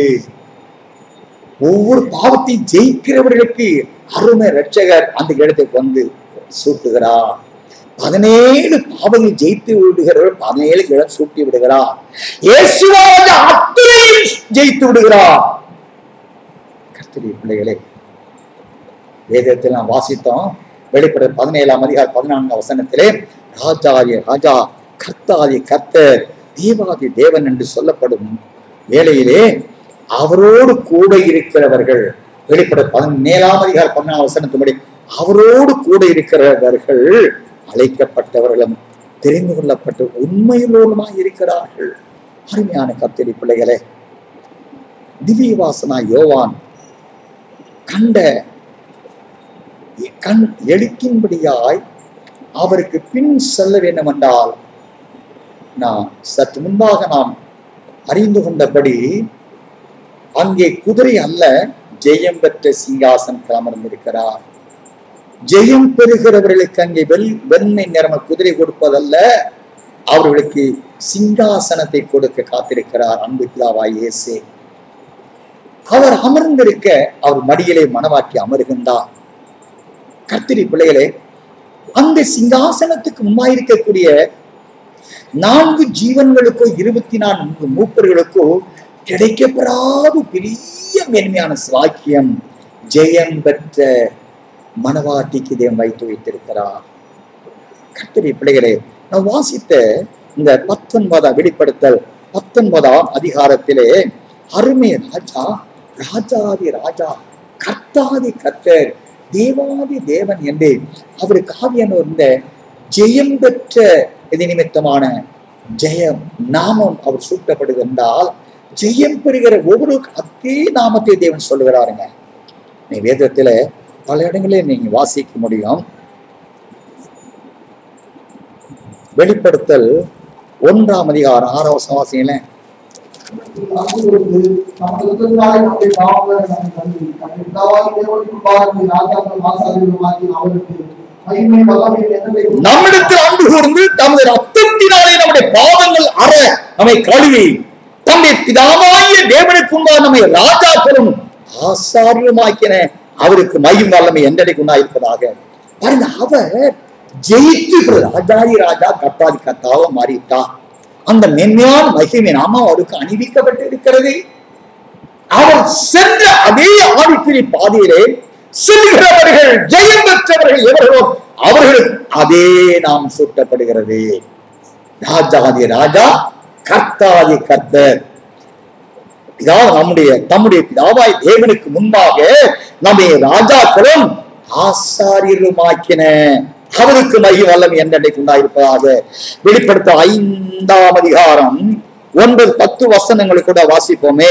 ஒவ்வொரு பாவத்தையும் ஜெயிக்கிறவர்களுக்கு அருமை ரட்சகர் அந்த இடத்துக்கு வந்து சூட்டுகிறார் பதினேழு பாவங்கள் ஜெயித்து விடுகிறவர் பதினேழு இடம் சூட்டி விடுகிறார் இயேசுவாக அத்தனையும் ஜெயித்து விடுகிறார் கர்த்தருடைய பிள்ளைகளே வேதத்தில் நாம் வாசித்தோம் வெளிப்பட பதினேழாம் அதிகாரம் பதினான்காம் வசனத்திலே ராஜாய ராஜா கர்த்தாதி கர்த்தர் தேவாதி தேவன் என்று சொல்லப்படும் வேளையிலே அவரோடு கூட இருக்கிறவர்கள் வெளிப்பட பதினேழாம் அதிகாரம் பதினாலாம் வசனத்தின்படி அவரோடு கூட இருக்கிறவர்கள் அழைக்கப்பட்டவர்களும் தெரிந்து கொள்ளப்பட்ட உண்மையுள்ளவருமாய் இருக்கிறார்கள் அருமையான கத்திரி பிள்ளைகளே திவ்ய வாசனா யோவான் கண்ட கண் எழுக்கின்படியாய் அவருக்கு பின் செல்ல வேண்டும் என்றால் நான் சற்று முன்பாக நாம் அறிந்து கொண்டபடி அங்கே குதிரை அல்ல ஜெயம் பெற்ற சிங்காசனத்தில் அமர்ந்திருக்கிறார் ஜெயம் பெறுகிறவர்களுக்கு அங்கே வெள் வெண்மை நிறம குதிரை கொடுப்பதல்ல அவர்களுக்கு சிங்காசனத்தை கொடுக்க காத்திருக்கிறார் அன்பு பிதாவாய் இயேசு அவர் அமர்ந்திருக்க அவர் மடியிலே மனவாக்கி அமருகின்றார் கர்த்தரி பிள்ளைகளே அந்த சிங்காசனத்துக்கு முன்னாயிருக்கக்கூடிய நான்கு ஜீவன்களுக்கோ இருபத்தி நான்கு மூப்பர்களுக்கோ கிடைக்கப்பெறாத பெரிய மேன்மையான சாக்கியம் ஜெயம் பெற்ற மனவாட்டிக்கு தேவன் வைத்து வைத்திருக்கிறார் கர்த்தரி பிள்ளைகளே நான் வாசித்த இந்த பத்தொன்பதாம் வெளிப்படுத்தல் பத்தொன்பதாம் அதிகாரத்திலே அருமை ராஜா ராஜாதி ராஜா கர்த்தாதி கர்த்தர் தேவாதி தேவன் என்று அவருக்கு ஆவியான இருந்த ஜெயம் பெற்ற இது நிமித்தமான ஜெயம் நாமம் அவர் சூட்டப்படுகின்றால் ஜெயம் பெறுகிற ஒவ்வொரு அதே நாமத்தை தேவன் சொல்லுகிறாருங்க நீ வேதத்துல பல இடங்களில் நீங்க வாசிக்க முடியும் வெளிப்படுத்தல் ஒன்றாம் அதிகாரம் ஆறாவது வாசிங்கள அங்கு இருந்து நமது யுத்தத்தினாலே நம்முடைய பாவங்களை நம்மை கழுவி, நம்முடைய பிதாவாகிய தேவனுக்கு முன்பாக ராஜாக்கள் ஆசாரியர்களுமாக்கி அவருக்கு மகிமை வல்லமை என்னென்னைக்கும் நம்மிடத்தில் அன்பு கூர்ந்து தமது ரத்தத்தினாலே நம்முடைய பாவங்கள் அற நம்மை கழுவி தம்முடைய பிதாவாகிய தேவனுக்கு உண்டா நம்மை ராஜாக்களும் ஆசாரியமாக்கின அவருக்கு மையும் வல்லமை எந்தடைக்கு உண்டாயிருப்பதாக பாருங்க அவர் ஜெயித்து இப்ப ராஜாதி ராஜா கத்தாதி கத்தாவ மாறிட்டார் அந்த மென்மையான மகிமை நாம அவருக்கு அணிவிக்கப்பட்டு இருக்கிறது அவர் சென்ற அதே ஆவிக்குரிய பாதையிலே செல்கிறவர்கள் ஜெயம் பெற்றவர்கள் எவர்களோ அவர்களுக்கு அதே நாம் சூட்டப்படுகிறது ராஜாதி ராஜா கர்த்தாதி கர்த்தர் பிதா நம்முடைய தம்முடைய பிதாவாய் தேவனுக்கு முன்பாக நம்மை ராஜாக்களும் ஆசாரியருமாக்கின அவருக்கு மைய வல்லம் என்றைக்கு உண்டாயிருப்பதாக வெளிப்படுத்த ஐந்தாம் அதிகாரம் ஒன்பது பத்து வசனங்களை கூட வாசிப்போமே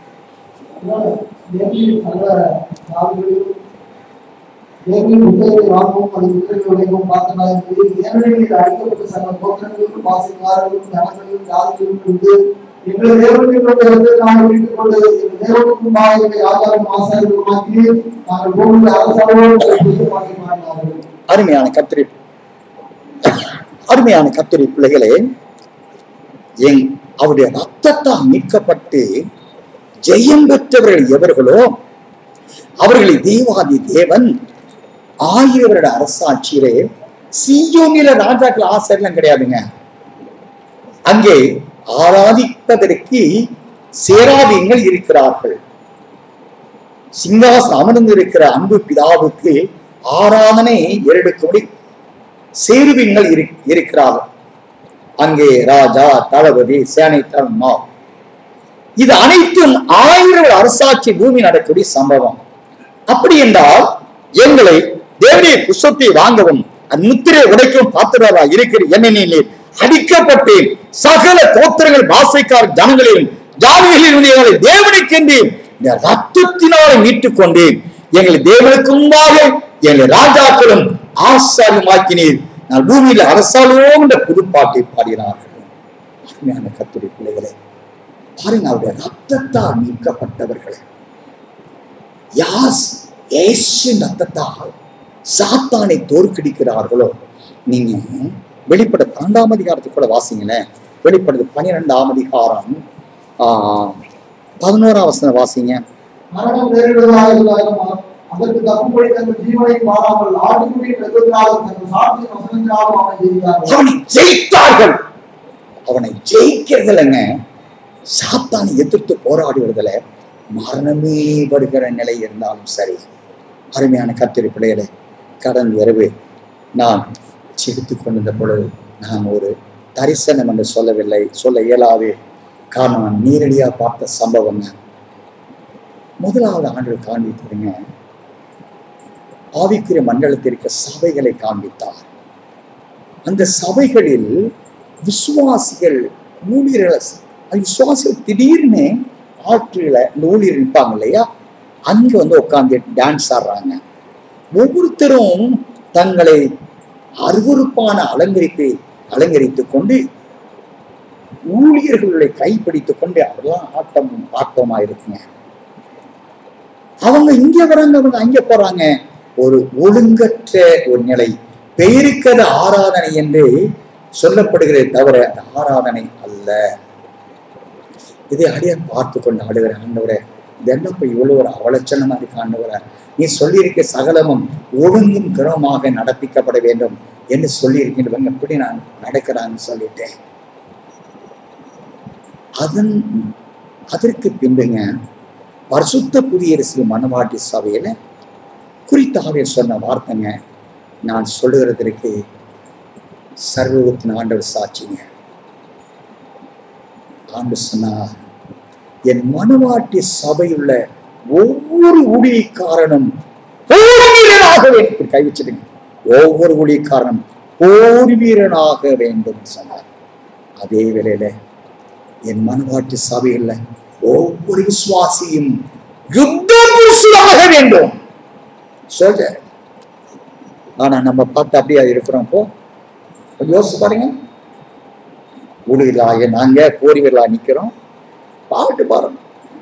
தேவனின் சகல நாடுகளிலும் தேவனின் புத்தகத்தை வாங்கவும் அது புத்தகத்தை உடைக்கவும் பார்த்தனாயிருந்தது தேவனில் அழைக்கப்பட்ட சகல கோத்திரங்களுக்கும் வாசிக்காரர்களும் ஜனங்களிலும் ஜாதிகளிலும் இருந்து எங்கள் தேவனுக்கு கொண்டு நாங்கள் மீட்டுக் கொண்டு எங்கள் தேவனுக்கு முன்பாக எங்களை ஆதாரம் ஆசாரியமாக்கி நாங்கள் பூமியில் அரசாவோடு மாறினார்கள் அருமையான கத்திரி அருமையான கத்திரி பிள்ளைகளே என் அவருடைய ரத்தத்தால் மீட்கப்பட்டு ஜெயம் பெற்றவர்கள் எவர்களோ அவர்களை தேவாதி தேவன் ஆயிரம் வருட அரசாட்சியிலே சியோனில ராஜாக்கள் ஆசிரியர்லாம் கிடையாதுங்க அங்கே ஆராதிப்பதற்கு சேராதீங்கள் இருக்கிறார்கள் சிங்காசனம் அமர்ந்திருக்கிற அன்பு பிதாவுக்கு ஆராதனை எடுக்கும்படி சேருவிங்கள் இரு இருக்கிறார்கள் அங்கே ராஜா தளபதி சேனை தலைமா இது அனைத்தும் ஆயிரம் அரசாட்சி பூமி நடக்கக்கூடிய சம்பவம் அப்படி என்றால் எங்களை தேவனுடைய புஷ்பத்தை வாங்கவும் அந்த முத்திரை உடைக்கவும் பாத்திரரா இருக்கிற எண்ணெயிலே அடிக்கப்பட்டு சகல கோத்திரங்கள் பாசைக்கார ஜனங்களையும் ஜாதிகளில் எங்களை தேவனுக்கென்று இந்த ரத்தத்தினாலே மீட்டுக் கொண்டு எங்களை தேவனுக்கு முன்பாக எங்களை ராஜாக்களும் ஆசாரியமாக்கினீர் நான் பூமியில் அரசாலோம் என்ற புதுப்பாட்டை பாடினார்கள் அருமையான கத்துடைய பிள்ளைகளை பாருங்க அவருடைய ரத்தத்தால் மீட்கப்பட்டவர்கள் யாஸ் ஏசின் ரத்தத்தால் சாத்தானை தோற்கடிக்கிறார்களோ நீங்க வெளிப்பட பன்னெண்டாம் அதிகாரத்தை கூட வாசிங்களேன் வெளிப்படுது பன்னிரெண்டாம் அதிகாரம் ஆஹ் பதினோராம் வசனம் வாசிங்க மரணம் நேரிடுவதாக இருந்தாலும் அதற்கு தப்பும்படி தங்கள் ஜீவனை மாறாமல் ஆட்டுக்குடி பெற்றதாலும் தங்கள் சாட்சி வசனத்தினாலும் அவனை ஜெயித்தார்கள் அவனை ஜெயித்தார்கள் அவனை ஜெயிக்கிறதுலங்க சாத்தானை எதிர்த்து போராடுவதில் மரணமே வருகிற நிலை இருந்தாலும் சரி அருமையான கத்திரி பிள்ளைகளே கடன் இரவு நான் செலுத்திக் கொண்டிருந்த பொழுது நான் ஒரு தரிசனம் என்று சொல்லவில்லை சொல்ல இயலாது காரணம் நான் நேரடியாக பார்த்த சம்பவம் முதலாவது ஆண்டு காண்பித்ததுங்க ஆவிக்குரிய மண்டலத்திற்கு சபைகளை காண்பித்தார் அந்த சபைகளில் விசுவாசிகள் ஊழியர்களை அந்த விசுவாசிகள் திடீர்னு ஆற்றுல இந்த ஊழியர் இருப்பாங்க இல்லையா அங்க வந்து உட்காந்து டான்ஸ் ஆடுறாங்க ஒவ்வொருத்தரும் தங்களை அருவருப்பான அலங்கரிப்பை அலங்கரித்துக் கொண்டு ஊழியர்களுடைய கைப்பிடித்துக் கொண்டு அவரெல்லாம் ஆட்டம் ஆட்டமா இருக்குங்க அவங்க இங்க வராங்க அவங்க அங்க போறாங்க ஒரு ஒழுங்கற்ற ஒரு நிலை பெயருக்கது ஆராதனை என்று சொல்லப்படுகிறதே தவிர அது ஆராதனை அல்ல இதை அடிய பார்த்து கொண்டு ஆடுகிற ஆண்டவரே இது என்னப்ப இவ்வளவு ஒரு அவலட்சணமா இருக்கு ஆண்டவரே நீ சொல்லியிருக்க சகலமும் ஒழுங்கும் கிரமமாக நடப்பிக்கப்பட வேண்டும் என்று சொல்லியிருக்கின்றவங்க எப்படி நான் நடக்கிறான்னு சொல்லிட்டேன் அதன் அதற்கு பின்புங்க பரிசுத்த புதிய அரசியல் மனவாட்டி சபையில குறித்தாவே சொன்ன வார்த்தைங்க நான் சொல்லுகிறதற்கு சர்வத்தின் ஆண்டவர் சாட்சிங்க ஆண்டு சொன்னார் என் மனவாட்டி சபையுள்ள ஒவ்வொரு ஊழியக்காரனும் போர் வீரனாக வேண்டும் இப்படி கை வச்சிடுங்க ஒவ்வொரு ஊழியக்காரனும் போர் வீரனாக வேண்டும் சொன்னார் அதே வேளையில என் மனவாட்டி சபையில் ஒவ்வொரு விசுவாசியும் யுத்த புருஷனாக வேண்டும் சொல்ற ஆனா நம்ம பார்த்து அப்படியே இருக்கிறோம் இப்போ கொஞ்சம் யோசிச்சு பாருங்க ஊழியர்களாக நாங்க போர் வீரர்களா நிக்கிறோம் பாட்டு பாருங்க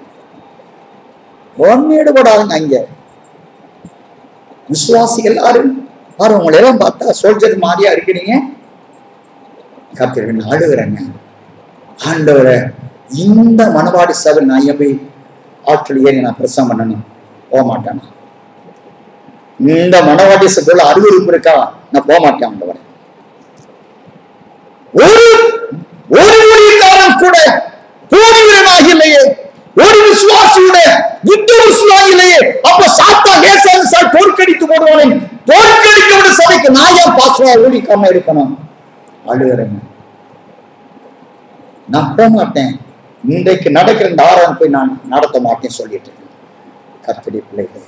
ஒன்னீடுபடாதுங்க அங்க விசுவாசி எல்லாரும் பாரு உங்களை எல்லாம் பார்த்தா சோல்ஜர் மாதிரியா இருக்கிறீங்க கத்திரிக்கு அழுகிறேங்க ஆண்டவரை இந்த மனவாடி சபை நான் ஏன் போய் ஆற்றல் ஏறி நான் பிரசவம் பண்ணணும் போக மாட்டேனா இந்த மனவாடி சபையில் அறிவுறுப்பு இருக்கா நான் போக மாட்டேன் ஆண்டவரை ஒரு ஒரு ஊழியக்காரன் கூட போர் வீரனாக இல்லையே ஒரு விசுவாசியோட யுத்த விசுவாசி இல்லையே அப்ப சாத்தா லேசாக சார் தோற்கடித்து போடுவானே தோற்கடிக்க விட சபைக்கு நான் ஏன் பாசுவா ஊழிக்காம இருக்கணும் அழுகிறேங்க நான் போக மாட்டேன் இன்றைக்கு நடக்கிற இந்த ஆறாம் போய் நான் நடத்த மாட்டேன் சொல்லிட்டு இருக்கேன் கர்த்தடி பிள்ளைகளே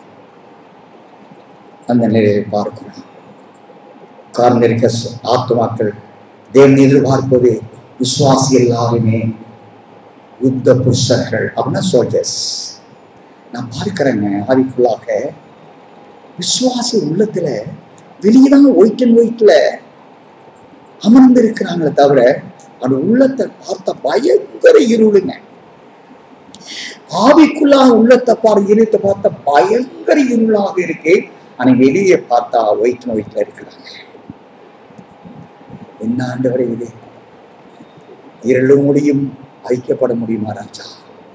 அந்த நிலையை பார்க்கிறேன் கார்ந்திருக்க ஆத்துமாக்கள் தேவன் எதிர்பார்ப்பது விசுவாசி எல்லாருமே யுத்த புருஷர்கள் அப்படின்னா சோல்ஜர்ஸ் நான் பார்க்கிறேங்க ஆவிக்குள்ளாக விசுவாசி உள்ளத்துல வெளியதான் ஒயிட் அண்ட் ஒயிட்ல அமர்ந்து இருக்கிறாங்களே தவிர அந்த உள்ளத்தை பார்த்த பயங்கர இருளுங்க ஆவிக்குள்ளாக உள்ளத்தை பார் இருத்தை பார்த்த பயங்கர இருளாக இருக்கு ஆனா வெளியே பார்த்தா ஒயிட் அண்ட் ஒயிட்ல இருக்கிறாங்க என்ன ஆண்டவரே இது இருளும் முடியும் ஐக்கியப்பட முடியுமா ராஜா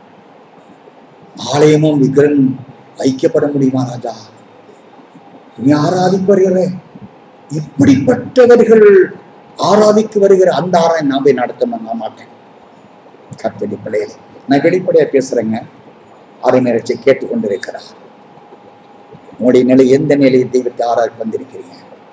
ஆலயமும் விக்கிரன் ஐக்கியப்பட முடியுமா ராஜா நீ ஆராதிக்கு வருகிற இப்படிப்பட்டவர்கள் ஆராதிக்கு வருகிற அந்த ஆராயம் நான் போய் நடத்த நான் மாட்டேன் கத்தடி பிள்ளைகளே நான் வெளிப்படையா பேசுறேங்க அரை நிறைச்சி கேட்டுக்கொண்டிருக்கிறார் உங்களுடைய நிலை எந்த நிலையை தெய்வத்தை ஆராய் வந்திருக்கிறீங்க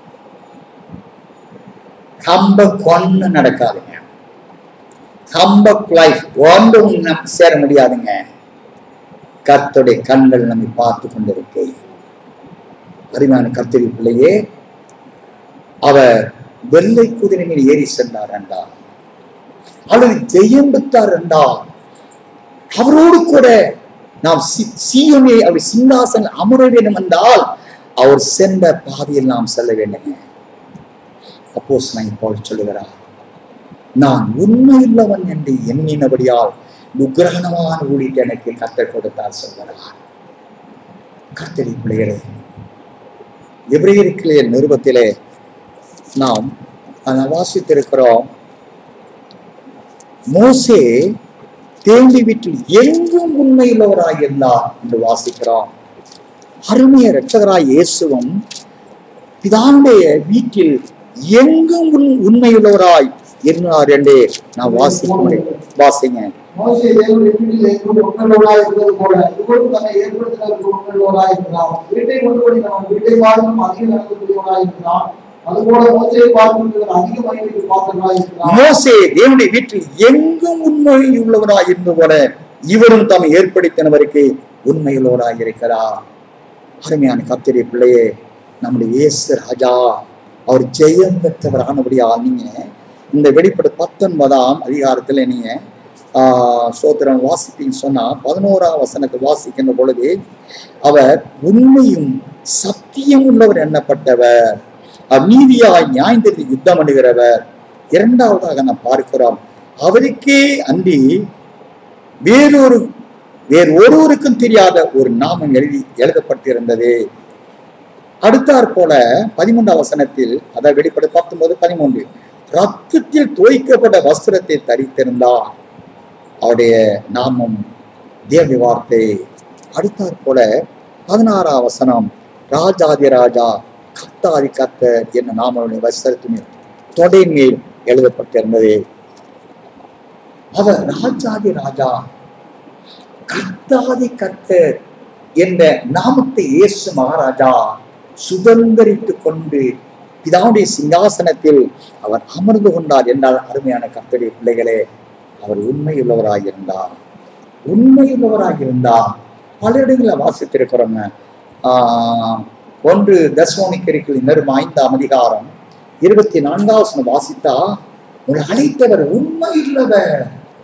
கம்ப கொன்னு நடக்காதுங்க கம்பக் லைஃப் ஒன்றும் நம்ம சேர முடியாதுங்க கர்த்தருடைய கண்கள் நம்மை பார்த்து கொண்டிருக்கு அருமையான கர்த்தரி பிள்ளையே அவர் வெள்ளை குதிரை மீது ஏறி சென்றார் என்றார் அல்லது ஜெயம் பெற்றார் என்றால் அவரோடு கூட நாம் சீயோனே அவர் சிங்காசனம் அமர வேண்டும் என்றால் அவர் சென்ற பாதையில் நாம் செல்ல வேண்டுங்க அப்போஸ் நான் இப்போ சொல்லுகிறார் நான் உண்மையுள்ளவன் என்று எண்ணினபடியால் உக்ரகணமான ஊழிட்டு எனக்கு கத்தர் கொடுத்தார் சொல்கிறார் கர்த்தரி பிள்ளைகளே எபிரேயர்களே நிருபத்திலே நாம் அதை வாசித்திருக்கிறோம் மோசே தேண்டி வீட்டில் எங்கும் உண்மையுள்ளவராய் இருந்தார் என்று வாசிக்கிறோம் அருமைய இரட்சகராய் இயேசுவும் பிதாவுடைய வீட்டில் எங்கும் உண்- உண்மையுள்ளவராய் இருந்தார் என்று நான் வாசிக்க முடியும் வாசிங்க மோசே தேவனுடைய வீட்டில் எங்கும் உண்மையுள்ளவராய் இருந்தது போல இவரும் தன்னை ஏற்படுத்தினருக்கு உண்மையுள்ளவராய் இருக்கிறான் வீட்டை கொண்டு அவன் வீட்டை பார்த்தும் அதிக நடக்கக்கூடியவராய் இருக்கிறான் அதுபோல மோசையை பார்த்து அதிக மகிழ்ச்சி பாத்திரமாய் இருக்கிறான் மோசே தேவனுடைய வீட்டில் எங்கும் உண்மை உள்ளவராய் இருந்து போல இவரும் தாம் ஏற்படுத்தினவருக்கு உண்மையுள்ளவராய் இருக்கிறார் அருமையான கத்திரி பிள்ளையே நம்முடைய இயேசு ராஜா அவர் ஜெயம் பெற்றவர் ஆனபடியால் நீங்க இந்த வெளிப்பட பத்தொன்பதாம் அதிகாரத்துல நீங்க ஆஹ் சோத்திரம் வாசிப்பீங்க சொன்னா பதினோராம் வசனத்தை வாசிக்கின்ற பொழுது அவர் உண்மையும் சத்தியம் உள்ளவர் எண்ணப்பட்டவர் அவர் நீதியாய் நியாயந்திற்கு யுத்தம் பண்ணுகிறவர் இரண்டாவதாக நாம் பார்க்கிறோம் அவருக்கே அன்றி வேறொரு வேறு ஒருவருக்கும் தெரியாத ஒரு நாமம் எழுதி எழுதப்பட்டிருந்தது அடுத்தாற் போல பதிமூன்றாம் வசனத்தில் அதை வெளிப்பட பத்தொன்பது பதிமூன்று ரத்தத்தில் தோய்க்கப்பட்ட வஸ்திரத்தை தரித்திருந்தார் அவருடைய நாமம் தேவ வார்த்தை அடுத்தாற் போல பதினாறாம் வசனம் ராஜாதி ராஜா கர்த்தாதி கர்த்தர் என்ன நாமனுடைய வஸ்திரத்தின் மேல் தொடையின் மேல் எழுதப்பட்டிருந்தது அவர் ராஜாதி ராஜா கர்த்தாதி கர்த்தர் என்ற நாமத்தை இயேசு மகாராஜா சுதந்திரித்துக் கொண்டு பிதாவுடைய சிங்காசனத்தில் அவர் அமர்ந்து கொண்டார் என்றால் அருமையான கர்த்தருடைய பிள்ளைகளே அவர் உண்மையுள்ளவராயிருந்தார் உண்மையுள்ளவராயிருந்தார் பல இடங்களில் வாசித்திருக்கிறோங்க ஆஹ் ஒன்று தசோனிக்கரிகள் இன்னரும் ஐந்தாம் அதிகாரம் இருபத்தி நான்காவது வாசித்தா உங்களை அழைத்தவர் உண்மையுள்ளவர்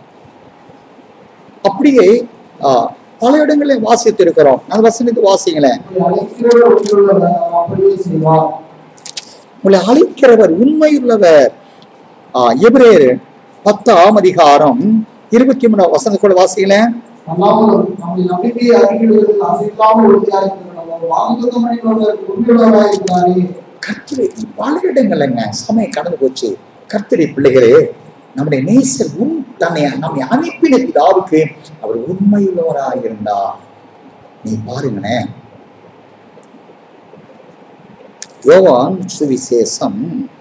அப்படியே ஆஹ் பல இடங்களில் வாசித்திருக்கிறோம் அந்த வசனத்தை வாசிங்களேன் உங்களை அழைக்கிறவர் உண்மையுள்ளவர் அவர் அப்படியே செய்வார் உங்களை அழைக்கிறவர் உண்மையுள்ளவர் ஆஹ் எபிரேயர் பத்தாம் அதிகாரம் இருபத்தி மூணாம் வசனம் கூட வாசிங்களேன் அல்லாமலும் நம்முடைய நம்பிக்கையை அறிவிடுவதில் அசைக்காமல் உறுதியாயிருக்கிறார் வாக்குத்தம் பண்ணிக்கொண்டவர் உண்மையுள்ளவராயிருக்கிறாரே கர்த்தரை பல இடங்கள்ங்க சமயம் கடந்து போச்சு கர்த்தரை பிள்ளைகளே நம்முடைய நேசர் உன் தன்னை நம்மை அனுப்பின பிதாவுக்கு அவர் உண்மையுள்ளவராக இருந்தார் நீ பாருங்களேன் யோவான் சுவிசேஷம்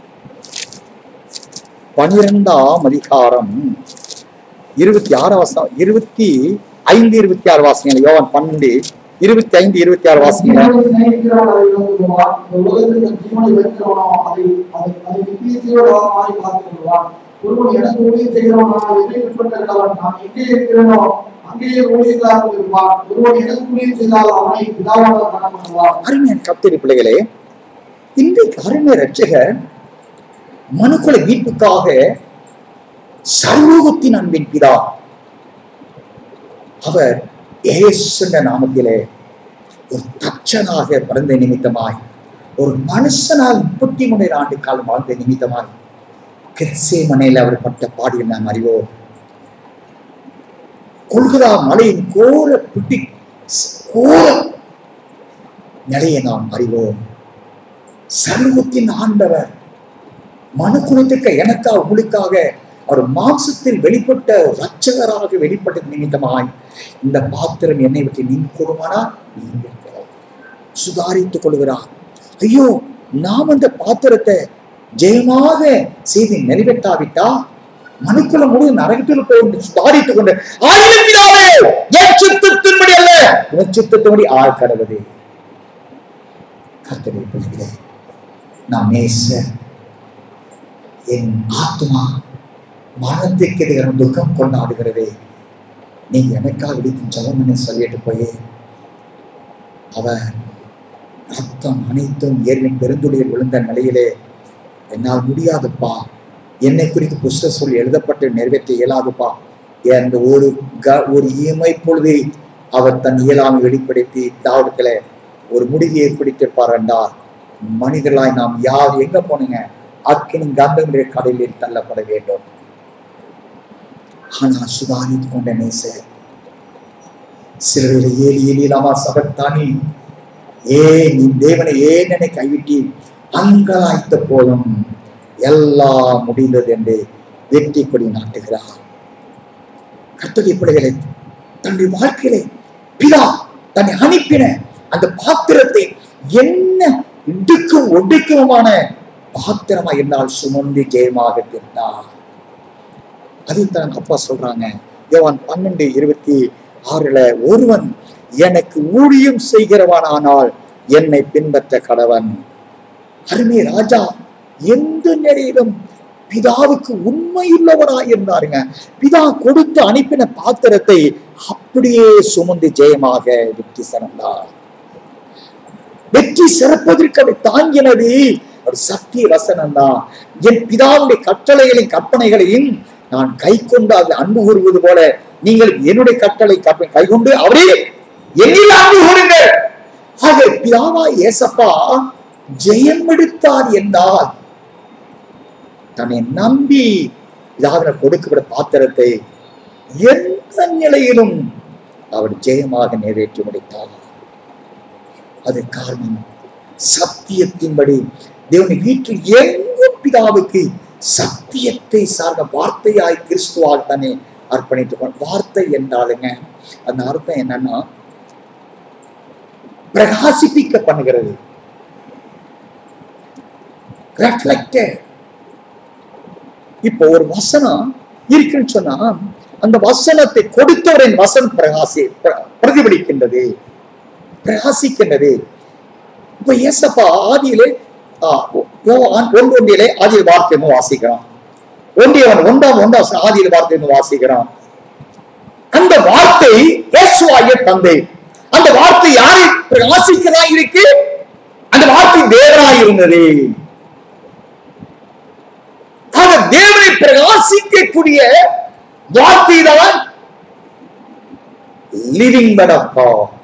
பனிரெண்டாம் அதிகாரம் இருபத்தி ஆறாம் வாசம் இருபத்தி ஐந்து இருபத்தி ஆறு வாசிங்க யோவான் பன்னெண்டு இருபத்தி ஐந்து இருபத்தி ஆறு வாசிங்க ஜீவனை சிநேகிக்கிறவன் அதை இழந்து போவான் இந்த உலகத்தில் தன் ஜீவனை வெறுக்கிறவனோ அதை அதை அதை நித்திய ஜீவனமாய் பார்த்துக் கொள்வான் ஒருவன் எனக்கு ஊழியம் செய்கிறவனாக எதை உட்பட்டிருக்கிறவன் நான் எங்கே இருக்கிறேனோ அங்கேயே ஊழியர்களாக இருப்பான் ஒருவன் எனக்கு ஊழியம் செய்தால் அவனை பிதாவாக கணம் பண்ணுவான் அருமையான கப்தரி பிள்ளைகளே இன்றைக்கு அருமை ரட்சகர் மனுக்குல மீட்புக்காக சர்வோகத்தின் அன்பின் பிதா அவர் ஏசுன்ற நாமத்திலே ஒரு தச்சனாக பிறந்த நிமித்தமாய் ஒரு மனுஷனால் முப்பத்தி மூணு ஆண்டு காலம் வாழ்ந்த நிமித்தமாய் கிறிஸ்தே மனையில் அவர் பட்ட பாடியை நாம் அறிவோம் கொள்கிறா மலையின் கோர பிடி கோர நிலையை நாம் அறிவோம் சர்வத்தின் ஆண்டவர் மனுக்குலத்திற்கு எனக்காக உங்களுக்காக அவர் மாம்சத்தில் வெளிப்பட்ட ஒரு ரட்சகராக வெளிப்பட்ட நிமித்தமாய் இந்த பாத்திரம் என்னை விட்டு நீ கொடுமானா நீங்கள் சுதாரித்துக் கொள்கிறார் ஐயோ நாம் அந்த பாத்திரத்தை ஜெயமாக செய்து நிறைவேற்றாவிட்டா மனுக்குள்ள முழு நரகத்தில் போய் சுதாரித்துக் கொண்டு ஆயிரம் பிதாவே என் சித்தத்தின்படி அல்ல உன் சித்தத்தின்படி ஆள் கடவுதே கர்த்தரை பிள்ளைகளே நாம் நேச என் ஆத்மா மரணத்துக்கு எதிரான துக்கம் கொண்டாடுகிறதே நீங்க எனக்காக விடுக்கும் ஜபம்னு சொல்லிட்டு போய் அவர் ரத்தம் அனைத்தும் ஏர்வின் பெருந்துளியில் விழுந்த நிலையிலே என்னால் முடியாதுப்பா என்னை குறித்து புஸ்த சொல்லி எழுதப்பட்டு நிறைவேற்ற இயலாதுப்பா என்ற ஒரு க ஒரு இயமை பொழுது அவர் தன் இயலாமை வெளிப்படுத்தி தாவடத்துல ஒரு முடிவு ஏற்படுத்தியிருப்பார் என்றால் மனிதர்களாய் நாம் யார் எங்க போனீங்க அக்கினி கந்தங்களுடைய கடலில் தள்ளப்பட வேண்டும் ஆனால் சுதாரித்து கொண்ட நேசர் சிலரில் ஏலி ஏலியலாமா சபத்தானி ஏன் நீ தேவனை ஏன் என்னை கைவிட்டி அங்கலாய்த்த போதும் எல்லாம் முடிந்தது என்று வெற்றி கொடி நாட்டுகிறார் கர்த்தருடைய பிள்ளைகளை தன்னுடைய வாழ்க்கையிலே பிதா தன்னை அனுப்பின அந்த பாத்திரத்தை என்ன இடுக்கும் ஒடுக்கமான பாத்திரமா என்னால் சுமந்து ஜெயமாக தீர்த்தார் அதைத்தான் அப்பா சொல்றாங்க யோவான் பன்னெண்டு இருபத்தி ஆறுல ஒருவன் எனக்கு ஊழியம் செய்கிறவனானால் என்னை பின்பற்ற கடவன் அருமை ராஜா எந்த நிலையிலும் பிதாவுக்கு உண்மையுள்ளவராய் இருந்தாருங்க பிதா கொடுத்து அனுப்பின பாத்திரத்தை அப்படியே சுமந்து ஜெயமாக வெற்றி சிறந்தார் வெற்றி சிறப்பதற்கு அவர் தாங்கினது ஒரு சத்திய வசனம் தான் என் பிதாவுடைய கட்டளைகளையும் கற்பனைகளையும் நான் கை கொண்டு அதில் அன்பு கூறுவது போல நீங்கள் என்னுடைய கட்டளை கற்பனை கை கொண்டு அவரே என்னில் அன்பு கூறுங்கள் ஆக பிதாவா ஏசப்பா ஜெயம் எடுத்தார் என்றால் தன்னை நம்பி பிதாவினர் கொடுக்கப்பட்ட பாத்திரத்தை எந்த நிலையிலும் அவர் ஜெயமாக நிறைவேற்றி முடித்தார் அது காரணம் சத்தியத்தின்படி தேவனை வீட்டில் எங்கும் பிதாவுக்கு சத்தியத்தை சார்ந்த வார்த்தையாய் கிறிஸ்துவாக தன்னை அர்ப்பணித்துக் கொண்ட வார்த்தை என்றாலுங்க அந்த அர்த்தம் என்னன்னா பிரகாசிப்பிக்க பண்ணுகிறது reflected. இப்போ ஒரு வசனம் இருக்குன்னு சொன்னா அந்த வசனத்தை கொடுத்தவரின் வசனம் பிரகாசி பிர- பிரதிபலிக்கின்றது பிரகாசிக்கின்றது இப்ப ஏசப்பா ஆதியிலே ஆ, யோவான் ஒன்று ஒன்றிலே ஆதியில் வார்த்தைன்னு வாசிக்கிறோம் ஒன்றியவன் ஒன்றாம் ஒன்றாம் ஆதியில் வார்த்தைன்னு வாசிக்கிறோம் அந்த வார்த்தை இயேசுவாகிய தந்தை அந்த வார்த்தை யாரை பிரகாசிக்கிறதா இருக்கு அந்த வார்த்தை தேவனாய் இருந்தது ஆக தேவனை பிரகாசிக்கக்கூடிய வார்த்தை தான் லிவிங் பட் ஆஃப்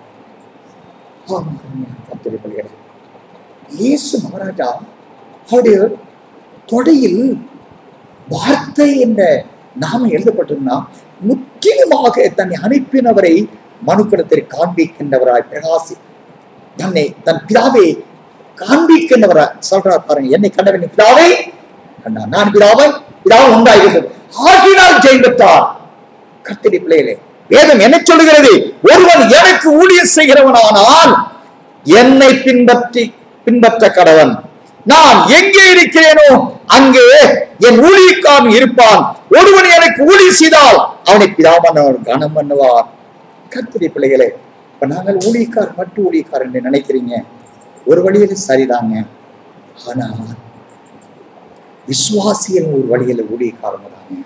காட் இயேசு மகாராஜா அவருடைய தொடையில் வார்த்தை என்ற நாமம் எழுதப்பட்டிருந்தா முற்றிலுமாக தன்னை அனுப்பினவரை மனுக்கிடத்தில் காண்பிக்கின்றவராய் பிரகாசி தன்னை தன் பிதாவை காண்பிக்கின்றவராய் சொல்றார் பாருங்க என்னை கண்டவன் பிதாவை கண்டான் நான் பிதாவை பிதாவை உண்டாயிருந்தது ஆகினால் ஜெயித்தார் கர்த்தரி பிள்ளைகளே வேதம் என்ன சொல்லுகிறது ஒருவன் எனக்கு ஊழியர் செய்கிறவனானால் என்னை பின்பற்றி பின்பற்ற கடவன் நான் எங்கே இருக்கிறேனோ அங்கே என் ஊழியக்காரன் இருப்பான் ஒருவன் எனக்கு ஊழி செய்தால் அவனை பிதாமன்னவர் கனம் பண்ணுவார் கர்த்தரி பிள்ளைகளே இப்ப நாங்கள் ஊழியக்கார் மட்டும் ஊழியக்கார் என்று நினைக்கிறீங்க ஒரு வழியில சரிதாங்க ஆனா விசுவாசிகள் ஒரு வழியில ஊழியக்காரங்க தாங்க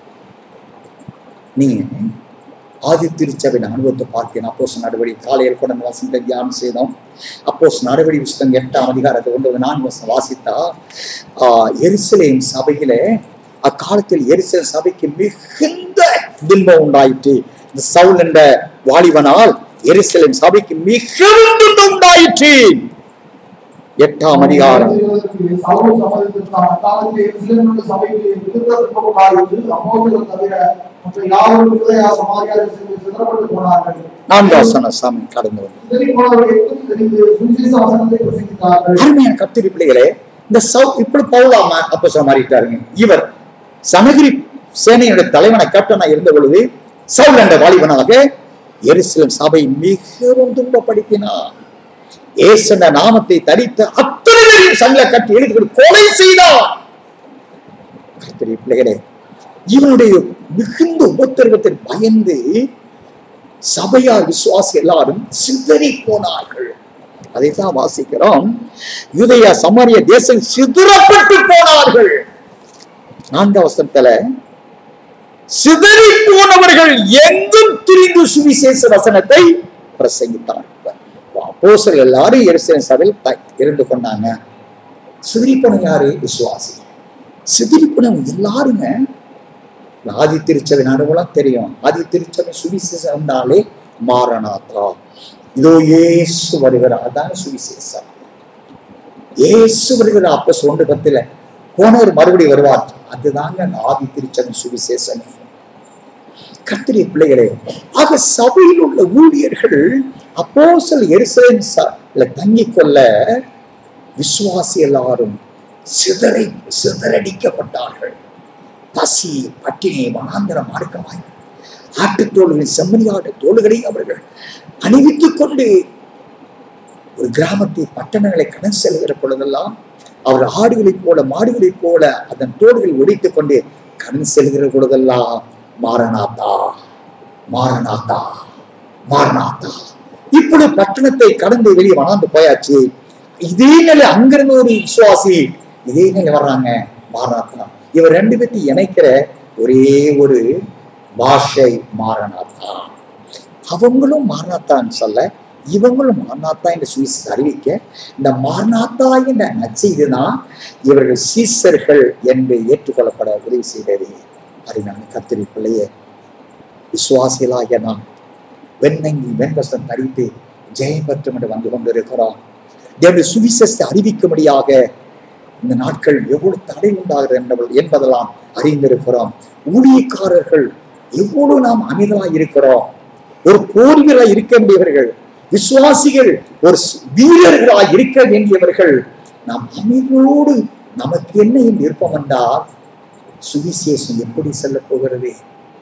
நீங்க ஆதி திருச்சபையின் அனுபவத்தை பார்த்தேன் அப்போஸ் நடவடி காலையில் கூட அந்த வசனத்தை தியானம் செய்தோம் அப்போஸ் நடவடி புஸ்தகம் எட்டாம் அதிகாரத்தை கொண்டு வந்து நான் வசனம் வாசித்தா ஆஹ் எருசலேம் சபையில அக்காலத்தில் எருசலேம் சபைக்கு மிகுந்த துன்பம் உண்டாயிற்று இந்த சவுல் என்ற வாலிபனால் எருசலேம் சபைக்கு மிகவும் துன்பம் உண்டாயிற்று எட்டாம் அதிகாரம் சவுல் சம்மதித்திருந்தார். அக்காலத்தில் எருசலேமிலுள்ள சபைக்கு மிகுந்த துன்பம் உண்டாயிற்று. அப்போஸ்தலர் தவிர மற்ற யாவரும் யூதேயா, சமாரியாவில் சென்று சிதறப்பட்டு போனார்கள். நான்காம் வசனம் சாமி கடந்து வந்து சிதறிப் போனவர்களுக்கு தெரிந்து சுவிசேஷ வசனத்தை பிரசங்கித்தார்கள். அருமையான கத்திரி பிள்ளைகளே இந்த சவு இப்படி பவுலாம அப்ப சொல்ல மாறிட்டாருங்க இவர் சமகிரி சேனையுடைய தலைவனை கேப்டனா இருந்த பொழுது சவுல் என்ற வாலிபனாக எருசலேம் சபை மிகவும் துன்பப்படுத்தினார் ஏசன நாமத்தை தரித்த அத்தனை பேரையும் சங்கில கட்டி எழுதி கொலை செய்தார் கர்த்தருடைய பிள்ளைகளே இவனுடைய மிகுந்த உபத்திரவத்தில் பயந்து சபையார் விசுவாசி எல்லாரும் சிதறி போனார்கள் அதைத்தான் வாசிக்கிறோம் யூதேயா சமாரிய தேசம் சிதறப்பட்டு போனார்கள் நான்காம் வசனத்துல சிதறி போனவர்கள் எங்கும் திரிந்து சுவிசேஷ வசனத்தை பிரசங்கித்தார் அப்போஸ்தலர்கள் எல்லாரும் எருசலேம் சபையில் த- இருந்து கொண்டாங்க சிதறி போன யாரு விசுவாசி சிதறி போனவங்க எல்லாருங்க ஆதி திருச்சபை நடுவுலாம் தெரியும் ஆதி திருச்சபை சுவிசேஷம்னாலே மாரநாதா இதோ இயேசு வருகிறார் அதான சுவிசேஷம் இயேசு வருகிறார் அப்ப ஒன்று பத்துல போனவர் மறுபடி வருவார் அதுதாங்க அந்த ஆதி திருச்சபை சுவிசேஷமே கத்திரிய பிள்ளைகளே ஆக சபையில் உள்ள ஊழியர்கள் அப்போஸ்தலர் எருசலேம் ச- தங்கிக் கொள்ள விசுவாசி எல்லாரும் சிதறை சிதறடிக்கப்பட்டார்கள் பசி பட்டினி வனாந்தரம் மார்க்கமாய் ஆட்டுத் தோள்களின் செம்மறியாட்டு தோள்களை அவர்கள் அணிவித்துக் கொண்டு ஒரு கிராமத்தை பட்டணங்களை கடன் செல்கிற பொழுதெல்லாம் அவர் ஆடுகளைப் போல மாடுகளைப் போல அதன் தோள்களை ஒடித்துக் கொண்டு கடன் செல்கிற பொழுதெல்லாம் மாரநாதா மாரநாதா மாரநாதா இப்படி பட்டணத்தை கடந்து வெளியே வனாந்து போயாச்சு இதே நிலை அங்கிருந்து ஒரு விசுவாசி இதே நிலை வர்றாங்க மாரநாதா இவர் ரெண்டு பேர்த்தையும் இணைக்கிற ஒரே ஒரு பாஷை மாரநாதா அவங்களும் மாரநாத்தான்னு சொல்ல இவங்களும் மார்நாத்தா என்ற சுவிஸ் அறிவிக்க இந்த மார்நாத்தா என்ற நச்செய்தி தான் இவர்கள் சீசர்கள் என்று ஏற்றுக்கொள்ளப்பட உதவி செய்தது அறிஞான கத்திரி பிள்ளையே விசுவாசிகளாகிய நாம் வெண்ணங்கி வெண்வசம் தரித்து ஜெயம் பெற்றும் என்று வந்து கொண்டிருக்கிறோம் தேவனுடைய சுவிசேஷத்தை அறிவிக்கும்படியாக இந்த நாட்கள் எவ்வளவு தடை உண்டாகிறது என்பது- என்பதெல்லாம் அறிந்திருக்கிறோம் ஊழியக்காரர்கள் எவ்வளவு நாம் அமைதலாய் இருக்கிறோம் ஒரு போர் வீரராய் இருக்க வேண்டியவர்கள் விசுவாசிகள் ஒரு ஸ்- வீரர்களாய் இருக்க வேண்டியவர்கள் நாம் அமைதியோடு நமக்கு என்ன என்று இருப்போம் என்றால் சுவிசேஷம் எப்படி செல்ல போகிறது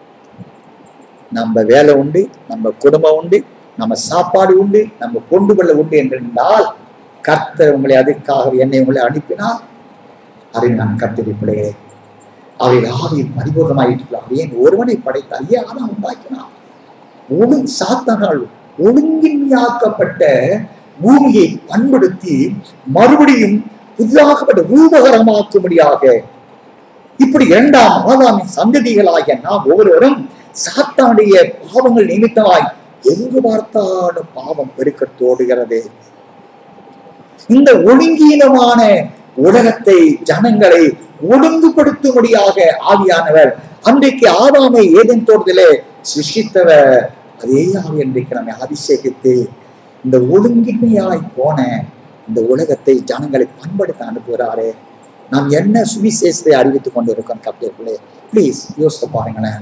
நம்ம வேலை உண்டு நம்ம குடும்பம் உண்டு நம்ம சாப்பாடு உண்டு நம்ம கொண்டு கொள்ள உண்டு என்றால் கர்த்தர் உங்களை அதற்காக என்னை உங்களை அனுப்பினார் அறிஞான கர்த்தரி பிள்ளைகளே அவைகள் ஆவியில் பரிபூர்ணமாயிட்டு ஏன் ஒருவனை படைத்தார் ஏன் ஆதாம் உண்டாக்கினார் ஒழுங்கு சாத்தனால் ஒழுங்கின்மையாக்கப்பட்ட பூமியை பண்படுத்தி மறுபடியும் புதிதாக்கப்பட்ட ரூபகரமாக்கும்படியாக இப்படி இரண்டாம் ஆதாமின் சந்ததிகளாகிய நாம் ஒவ்வொருவரும் சாத்தானுடைய பாவங்கள் நிமித்தமாய் எங்கு பார்த்தாலும் பாவம் பெருக்கத்தோடுகிறது இந்த ஒழுங்கீனமான உலகத்தை ஜனங்களை ஒழுங்குபடுத்தும்படியாக ஆவியானவர் அன்றைக்கு ஆதாமை ஏதன் தோட்டத்திலே சிருஷ்டித்தவர் அதே ஆவி இன்றைக்கு நம்மை அபிஷேகித்து இந்த ஒழுங்கின்மையாய் போன இந்த உலகத்தை ஜனங்களை பண்படுத்த அனுப்புகிறாரே நாம் என்ன சுவிசேஷத்தை அறிவித்துக் கொண்டிருக்கோம் கப்டர்களே ப்ளீஸ் யோசித்து பாருங்களேன்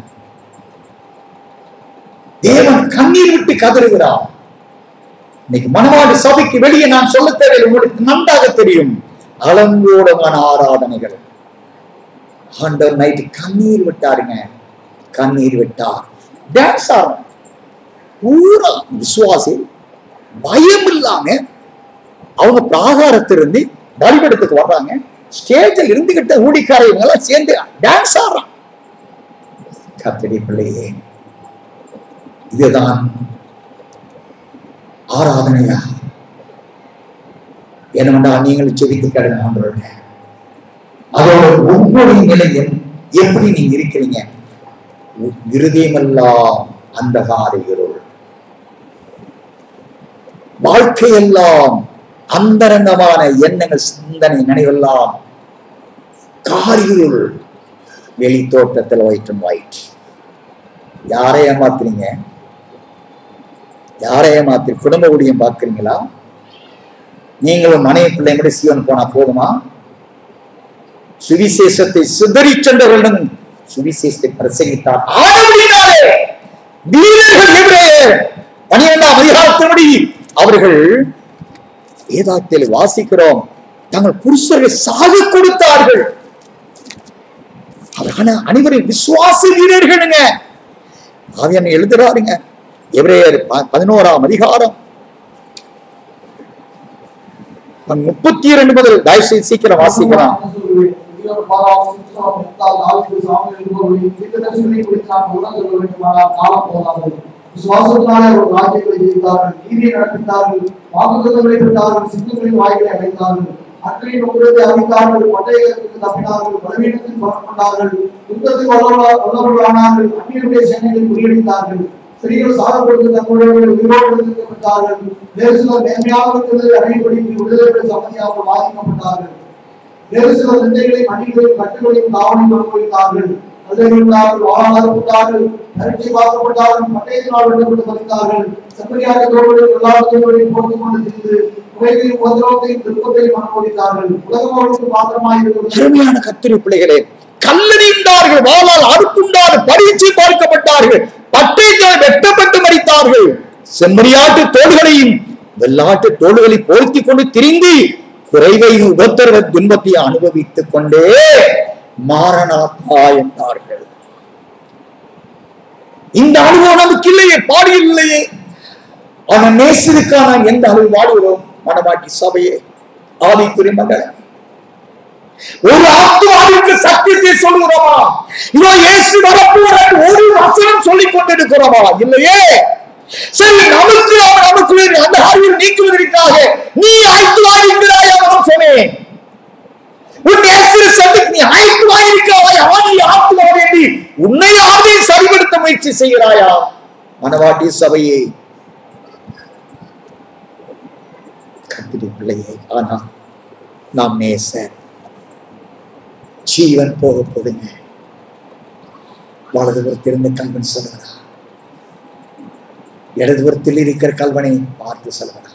தேவன் கண்ணீர் விட்டு கதறுகிறார் இன்னைக்கு மனவாடு சபைக்கு வெளியே நான் சொல்ல தேவையில்லை உங்களுக்கு நன்றாக தெரியும் அலங்கோடமான ஆராதனைகள் ஆண்டவர் நைட்டு கண்ணீர் விட்டாருங்க கண்ணீர் விட்டார் டான்ஸ் ஆடும் பூரா விசுவாசி பயம் இல்லாம அவங்க பிராகாரத்திலிருந்து பலிபடத்துக்கு வர்றாங்க ஸ்டேஜில் இருந்துகிட்ட ஊழிக்கார இவங்க எல்லாம் சேர்ந்து டான்ஸ் ஆடுறான் கத்தடி பிள்ளையே இதுதான் ஆராதனையா என்னவென்றா நீங்கள் செவித்து கடங்க ஆண்டவருடைய அதோட ஒவ்வொரு நிலையும் எப்படி நீங்க இருக்கிறீங்க உ- இருதயமெல்லாம் அந்தகார இருள் வாழ்க்கையெல்லாம் அந்தரங்கமான எண்ணங்கள் சிந்தனை நினைவெல்லாம் காரிருள் வெளி தோற்றத்தில் ஒயிட் அண்ட் ஒயிட் யாரை ஏமாத்துறீங்க யாரை ஏமாத்தி குடும்ப ஊழியம் பார்க்குறீங்களா நீங்களும் மனைவி பிள்ளை கூட சீவன் போனா போதுமா சுவிசேஷத்தை சிதறி சென்றவர்களும் சுவிசேஷத்தை பிரசங்கித்தார் ஆனபடியினாலே வீரர்கள் எபிரேயர் பனிரெண்டாம் அதிகாரத்தின்படி அவர்கள் வேதாத்தில் வாசிக்கிறோம் தங்கள் புருஷர்கள் சாக கொடுத்தார்கள் அவரான அனைவரும் விசுவாச வீரர்களுங்க ஆவியான எழுதுறாருங்க எபிரேயர் ப- பதினோராம் அதிகாரம் முப்பத்தி இரண்டு முதல் தயவு செய்து சீக்கிரம் வாசிக்கலாம் விசுவாசத்தினாலே ஒரு ராஜ்யங்களை ஜெயித்தார்கள் நீதியை நடப்பித்தார்கள் வாக்குத்தங்களை பெற்றார்கள் சித்துக்களின் வாய்களை அடைந்தார்கள் அன்றைய நோக்கத்தை அறிந்தார்கள் பட்டயத்திற்கு தப்பினார்கள் பலவீனத்தில் புறப்பட்டார்கள் யுத்தத்தில் வல்லவர்களா- வல்லவர்களானார்கள் அந்நியருடைய சேனைகளை முறியடித்தார்கள் ஸ்திரீகள் சாகப்படுத்த தங்களுடைய உயிரோடு எடுக்கப்பட்டார்கள் வேறு சிலர் மேன்மையாக இருக்கிறது அடையப்படி விடுதலை சம்மதியாக பாதிக்கப்பட்டார்கள் வேறு சில நிந்தைகளை மணிகளையும் கட்டுகளையும் காவலையும் அனுபவித்தார்கள் அல்லைவிட்டார்கள் வாழாதப்பட்டார்கள் பரீட்சை பார்க்கப்பட்டார்கள் பட்டயத்தினால் வெட்டப்பட்டு மறித்தார்கள் செம்மறியாக தோல்வியை எல்லாத்தையும் போட்டுக் கொண்டு திரிந்து உலகையும் உபதிரவத்தையும் திருப்பத்தையும் அனுபவித்தார்கள் உலகம் அவர்களுக்கு பாத்திரமாய் இருக்கிறது அருமையான கத்திரி பிள்ளைகளே கல்லறிந்தார்கள் வாளால் அறுப்புண்டார்கள் பரீட்சை பார்க்கப்பட்டார்கள் பட்டயத்தால் வெட்டப்பட்டு மறித்தார்கள் செம்மறியாட்டு தோள்களையும் வெள்ளாட்டு தோள்களை போர்த்தி கொண்டு திரிந்து குறைவை உபத்திரவ துன்பத்தை அனுபவித்துக் கொண்டே மாரணாத்தா என்றார்கள் இந்த அனுபவம் நமக்கு இல்லையே பாடியில் இல்லையே ஆனா நேசருக்கான எந்த அளவு வாடுகிறோம் மனமாட்டி சபையே ஆவிக்குறி மகளே ஒரு ஆத்மாவிற்கு சத்தியத்தை சொல்லுகிறோமா இதோ இயேசு வரப்போறார் ஒரு வசனம் சொல்லிக் கொண்டிருக்கிறோமா இல்லையே சரி நமக்கு அவன் நமக்கு அந்த அறிவில் நீக்குவதற்காக நீ ஆய்த்துவாயிருக்கிறாய் அவன் சொன்னேன் உன் இயேசு சத்துக்கு நீ ஆய்த்துவாயிருக்கிறாய் அவனை ஆத்துவா வேண்டி உன்னை ஆவியை சரிபடுத்த முயற்சி செய்கிறாயா மனவாட்டி சபையே கத்திரி பிள்ளையே ஆனா நாம் நேசர் ஜீவன் போக போதுங்க வலதுபுறத்திலிருந்து கல்வன் சொல்லுகிறார் இடதுபுறத்தில் இருக்கிற கல்வனை பார்த்து சொல்லுகிறார்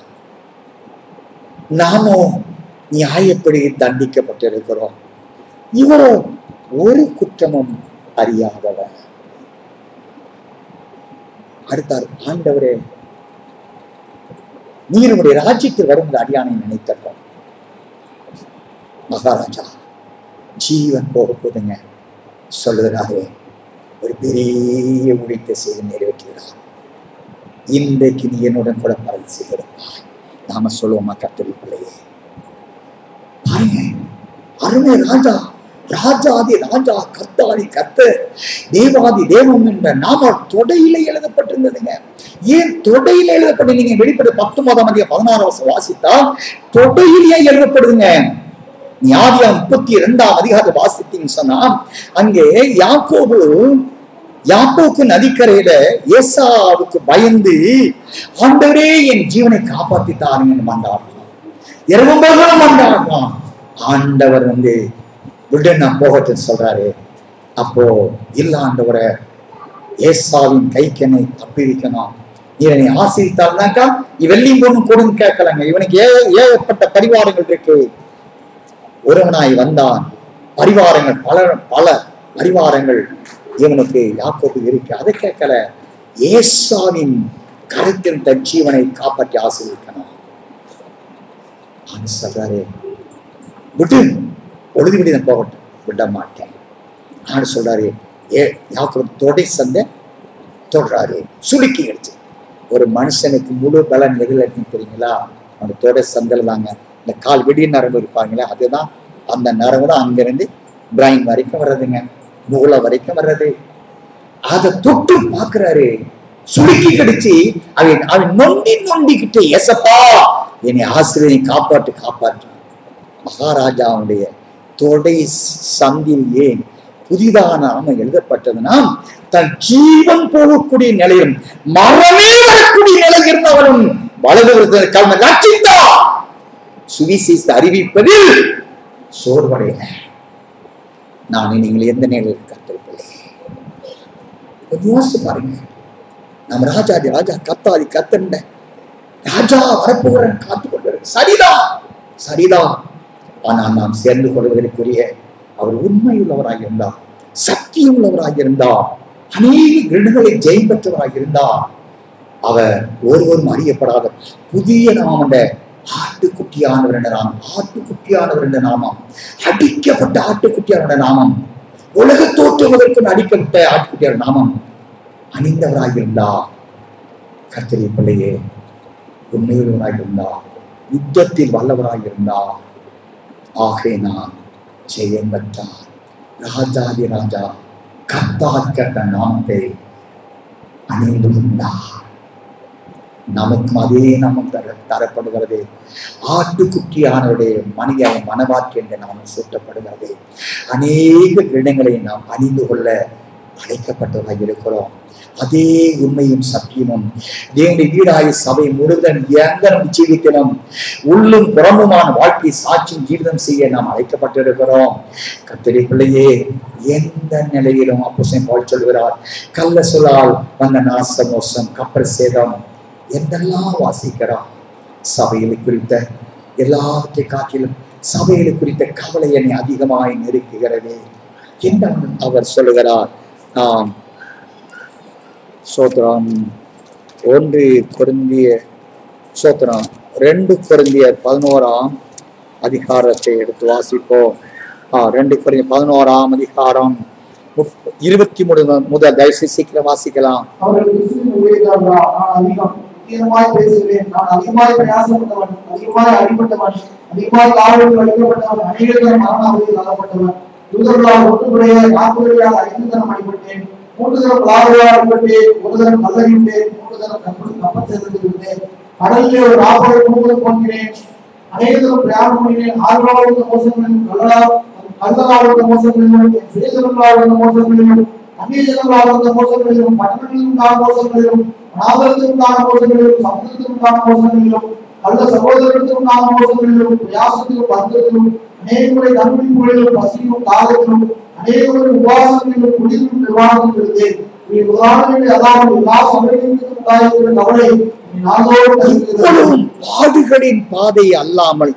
நாமோ நியாயப்படி தண்டிக்கப்பட்டிருக்கிறோம் இவரோ ஒரு குற்றமும் அறியாதவர் அடுத்தார் ஆண்டவரே நீர் உடைய ராஜ்யத்தில் வரும் இந்த அடியானை நினைத்தோம் மகாராஜா ஜீவன் போக போதுங்க சொல்லுகிறாரே ஒரு பெரிய உழைத்தை செய்து நிறைவேற்றுகிறார் இன்றைக்கு நீ என்னுடன் கூட பரவி செய்திருப்பாய் நாம சொல்லுவோமா கத்தரி பிள்ளையே பாருங்க அருமை ராஜா ராஜாதி ராஜா கர்த்தாதி கர்த்த தேவாதி தேவம் என்ற நாம தொடையில எழுதப்பட்டிருந்ததுங்க ஏன் தொடையில எழுதப்பட்டு நீங்க வெளிப்பட பத்தொன்பதாம் அதிகம் பதினாறு வருஷம் வாசித்தா தொடையிலேயே எழுதப்படுதுங்க ஞாதியா முப்பத்தி இரண்டாம் அதிகாரத்தை வாசித்தீங்கன்னு சொன்னா அங்கே யாக்கோபு யாக்கோக்கு நதிக்கரையில ஏசாவுக்கு பயந்து ஆண்டவரே என் ஜீவனை காப்பாத்தி தாருங்கன்னு மண்டாடுறான் இரவும் பகலும் மண்டாடுறான் ஆண்டவர் வந்து விடு நான் போகட்டுன்னு சொல்றாரு அப்போ இல்ல ஆண்டவரை ஏசாவின் கைக்கு என்னை தப்பி வைக்கணும் நீ என்னை ஆசிரித்தால்னாக்கா வெள்ளியும் பொண்ணும் கொடுன்னு கேட்கலங்க இவனுக்கு ஏ ஏகப்பட்ட பரிவாரங்கள் இருக்கு ஒருவனாய் வந்தான் பரிவாரங்கள் பல பல பரிவாரங்கள் இவனுக்கு யாக்கோப்பு இருக்கு அதை கேட்கல ஏசாவின் கருத்தில் தன் ஜீவனை காப்பாற்றி ஆசிரியக்கணும் அவன் சொல்றாரு விட்டு பொழுது விடி நான் போகட்டும் விட மாட்டேன் நான் சொல்றாரு ஏ யாக்கோப்பு தொடை சந்தை தொடுறாரு சுளுக்கி எடுத்து ஒரு மனுஷனுக்கு முழு பலன் எதுல இருக்குன்னு தெரியுங்களா அந்த தொடை சந்தல் தாங்க இந்த கால் வெடி நரம்பு இருப்பாங்களே அதுதான் அந்த நரம்பு தான் அங்கிருந்து பிரைன் வரைக்கும் வர்றதுங்க மூளை வரைக்கும் வர்றது அதை தொட்டு பார்க்கறாரு சுளுக்கி கடிச்சு அவன் அவன் நொண்டி நொண்டிக்கிட்டு எசப்பா என்னை ஆசிரியரை காப்பாற்று காப்பாற்று மகாராஜாவுடைய தொடை சந்தில் ஏன் புதிதான நாமம் எழுதப்பட்டதுன்னா தன் ஜீவன் போகக்கூடிய நிலையும் மரணமே வரக்கூடிய நிலை இருந்தவனும் வலது கல்ம ரட்சித்தா சுவிசேஷ அறிவிப்பதில் சோர்வடைய நான் நீங்கள் எந்த நிலையில் கத்திருப்பில்லை கொஞ்சம் யோசிச்சு பாருங்க நம்ம ராஜாதி ராஜா கத்தாதி கத்தண்ட ராஜா வரப்போகிறன் காத்து கொண்டிருக்கு சரிதான் சரிதான் ஆனால் நாம் சேர்ந்து கொள்வதற்குரிய அவர் உண்மை உள்ளவராக இருந்தார் சக்தியும் உள்ளவராக இருந்தார் அநேக கிரகங்களை ஜெயம் பெற்றவராக இருந்தார் அவர் ஒருவரும் அறியப்படாத புதிய நாமண்ட ஆட்டுக்குட்டியானவர் என்ற நாமம் ஆட்டுக்குட்டியானவர் என்ற நாமம் அடிக்கப்பட்ட ஆட்டுக்குட்டியானோட நாமம் உலக தோற்றுவதற்கு அடிக்கப்பட்ட ஆட்டுக்குட்டியார் நாமம் அணிந்தவராக இருந்தார் கர்த்தரி பிள்ளையே உண்மையுள்ளவராக இருந்தார் யுத்தத்தில் வல்லவராக இருந்தார் ஆகவே நான் ஜெயம் பெற்றார் ராஜாதி ராஜா கர்த்தாதி கர்த்த நாமத்தை அணிந்து கொண்டார் நமக்கும் அதே நாமம் தர தரப்படுகிறது ஆட்டுக்குட்டியானவருடைய மனித மனவாக்கி என்ற நாமம் சூட்டப்படுகிறது அநேக கிரீடங்களை நாம் அணிந்து கொள்ள அழைக்கப்பட்டவராக இருக்கிறோம் அதே உண்மையும் சத்தியமும் தேவனுடைய வீடாய சபை முழுவதும் எங்கனம் ஜீவிக்கணும் உள்ளும் புறமுமான வாழ்க்கை சாட்சியும் ஜீவிதம் செய்ய நாம் அழைக்கப்பட்டிருக்கிறோம் கத்திரி பிள்ளையே எந்த நிலையிலும் அப்போசன் பால் சொல்கிறார் கள்ள சொல்லால் வந்த நாச மோசம் கப்பல் சேதம் என்றெல்லாம் வாசிக்கிறான் சபைகளை குறித்த எல்லாவற்றை காட்டிலும் சபைகளை குறித்த கவலை என்னை அதிகமாய் நெருக்குகிறது என்ன அவர் சொல்லுகிறார் ஆம் சோத்திரம் ஒன்று பொருந்திய சோத்திரம் ரெண்டு பொருந்திய பதினோராம் அதிகாரத்தை எடுத்து வாசிப்போம் ஆ ரெண்டு குறைந்த பதினோராம் அதிகாரம் முப்ப- இருபத்தி மூணு முதல் தயவுசெய்து சீக்கிரம் வாசிக்கலாம் அவர்கள் கிறிஸ்துவின் ஊழியக்காரரா? நான் அதிகம் முக்கியமாய் பேசுகிறேன் நான் அதிகமாய் பிரயாசப்பட்டவன் அதிகமாய் அடிபட்டவன் அதிகமாய் காவலில் வைக்கப்பட்டவன் அநேக தரம் மரண அவதியில் அகப்பட்டவன் யூதர்களால் ஒன்றுபடைய நாற்பதுகளால் ஐந்து தரம் அடிபட்டேன் மூன்று தரம் லாபங்களால் அடிபட்டேன் ஒரு தரம் கல்லறிவிட்டேன் மூன்று தரம் கப்பல் கப்பல் சேர்ந்து விட்டேன் கடலிலே ஒரு நாற்பது முழுவதும் போகிறேன் அநேக தரம் பிரயாணம் பண்ணினேன் ஆர்வலாக மோசங்களிலும் கல்லா கல்லலாக மோசங்களிலும் சேதங்களாக மோசங்களிலும் அந்நியஜனங்களாக இருந்த மோசங்களிலும் பட்டணங்களுக்கான மோசங்களிலும் அநாதரத்திற்கான மோசங்களிலும் சமுதிரத்திற்கான மோசங்களிலும் அல்ல சகோதரத்திற்கான மோசங்களிலும் பிரயாசத்திலும் பந்தத்திலும் அநேக முறை கண்பிடிப்புகளிலும் பசியும் தாகத்திலும் அநேக முறை உபாசங்களிலும் குடியிலும் நிர்வாகத்தில் இருந்தேன் நீ உதாரணங்களை அதாவது எல்லா சமயங்களுக்கும் உண்டாயிருக்கிற கவலை நீ நாளோடு கசிகிறது இப்பொழுதும் பாடுகளின் பாதை அல்லாமல்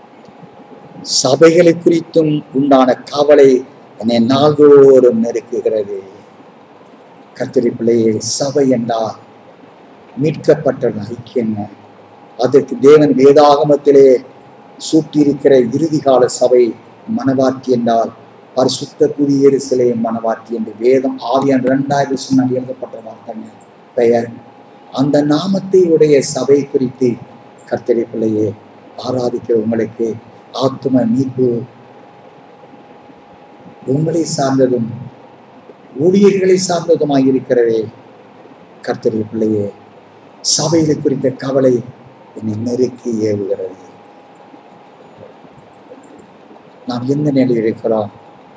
சபைகளை குறித்தும் உண்டான கவலை என்னை நாள்தோறும் நெருக்குகிறது கத்திரி பிள்ளையே சபை என்றால் மீட்கப்பட்ட ஐக்கியம் அதற்கு தேவன் வேதாகமத்திலே சூட்டியிருக்கிற இறுதிகால சபை மனவாட்டி என்றால் பரிசுத்த புதிய சிலை மனவாட்டி என்று வேதம் ஆவியான் இரண்டாயிரம் வருஷம் முன்னாடி எழுதப்பட்ட வார்த்தைங்க பெயர் அந்த நாமத்தை உடைய சபை குறித்து கர்த்தரை பிள்ளையே ஆராதிக்கிற உங்களுக்கு ஆத்தும மீட்பு உங்களை சார்ந்ததும் ஊழியர்களை சார்ந்ததுமாய் இருக்கிறதே கர்த்தருடைய பிள்ளையே சபையில குறித்த கவலை என்னை நெருக்கி ஏவுகிறது நாம் எந்த நிலையில் இருக்கிறோம்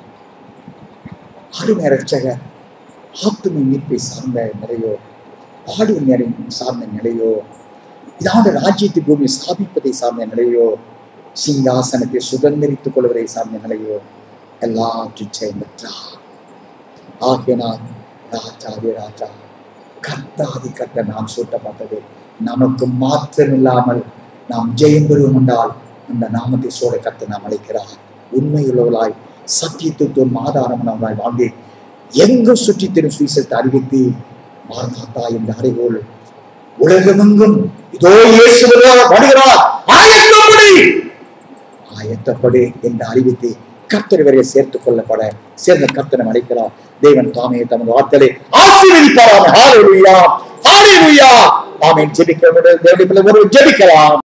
அருமை ரட்சகர் ஆத்துமை மீட்பை சார்ந்த நிலையோ பாடுவ நிலை சார்ந்த நிலையோ இதான ராஜ்யத்தை பூமி ஸ்தாபிப்பதை சார்ந்த நிலையோ சிங்காசனத்தை சுதந்திரித்துக் கொள்வதை சார்ந்த நிலையோ எல்லாவற்றையும் செயல்பற்றார் ஆகியனால் ராஜாதி ராஜா கர்த்தாதி கர்த்த நாம் சூட்டப்பட்டது நமக்கு மாற்றம் இல்லாமல் நாம் ஜெயம் பெறுவோம் என்றால் அந்த நாமத்தை சோட கர்த்த நாம் அழைக்கிறார் உண்மையுள்ளவளாய் சத்தியத்துவம் ஆதாரமானவர்களாய் வாழ்ந்து எங்கும் சுற்றி திரும் சுவிசத்தை அறிவித்து மார்நாத்தா என்ற அறிவோல் உலகமெங்கும் இதோ இயேசு வருகிறார், வருகிறார் ஆயத்தப்படி ஆயத்தப்படு என்று அறிவித்து கர்த்தர் வரை சேர்த்துக் கொள்ளப்பட சேர்ந்த கர்த்தனை அழைக்கிறார் தேவன் தாமே தமது வார்த்தையை ஆசீர்வதிப்பாராம் ஹalleluya ஹalleluya ஆமென் ஜெபிக்க தேவனுடைய பிள்ளை ஒருவர் ஜெபிக்கலாம்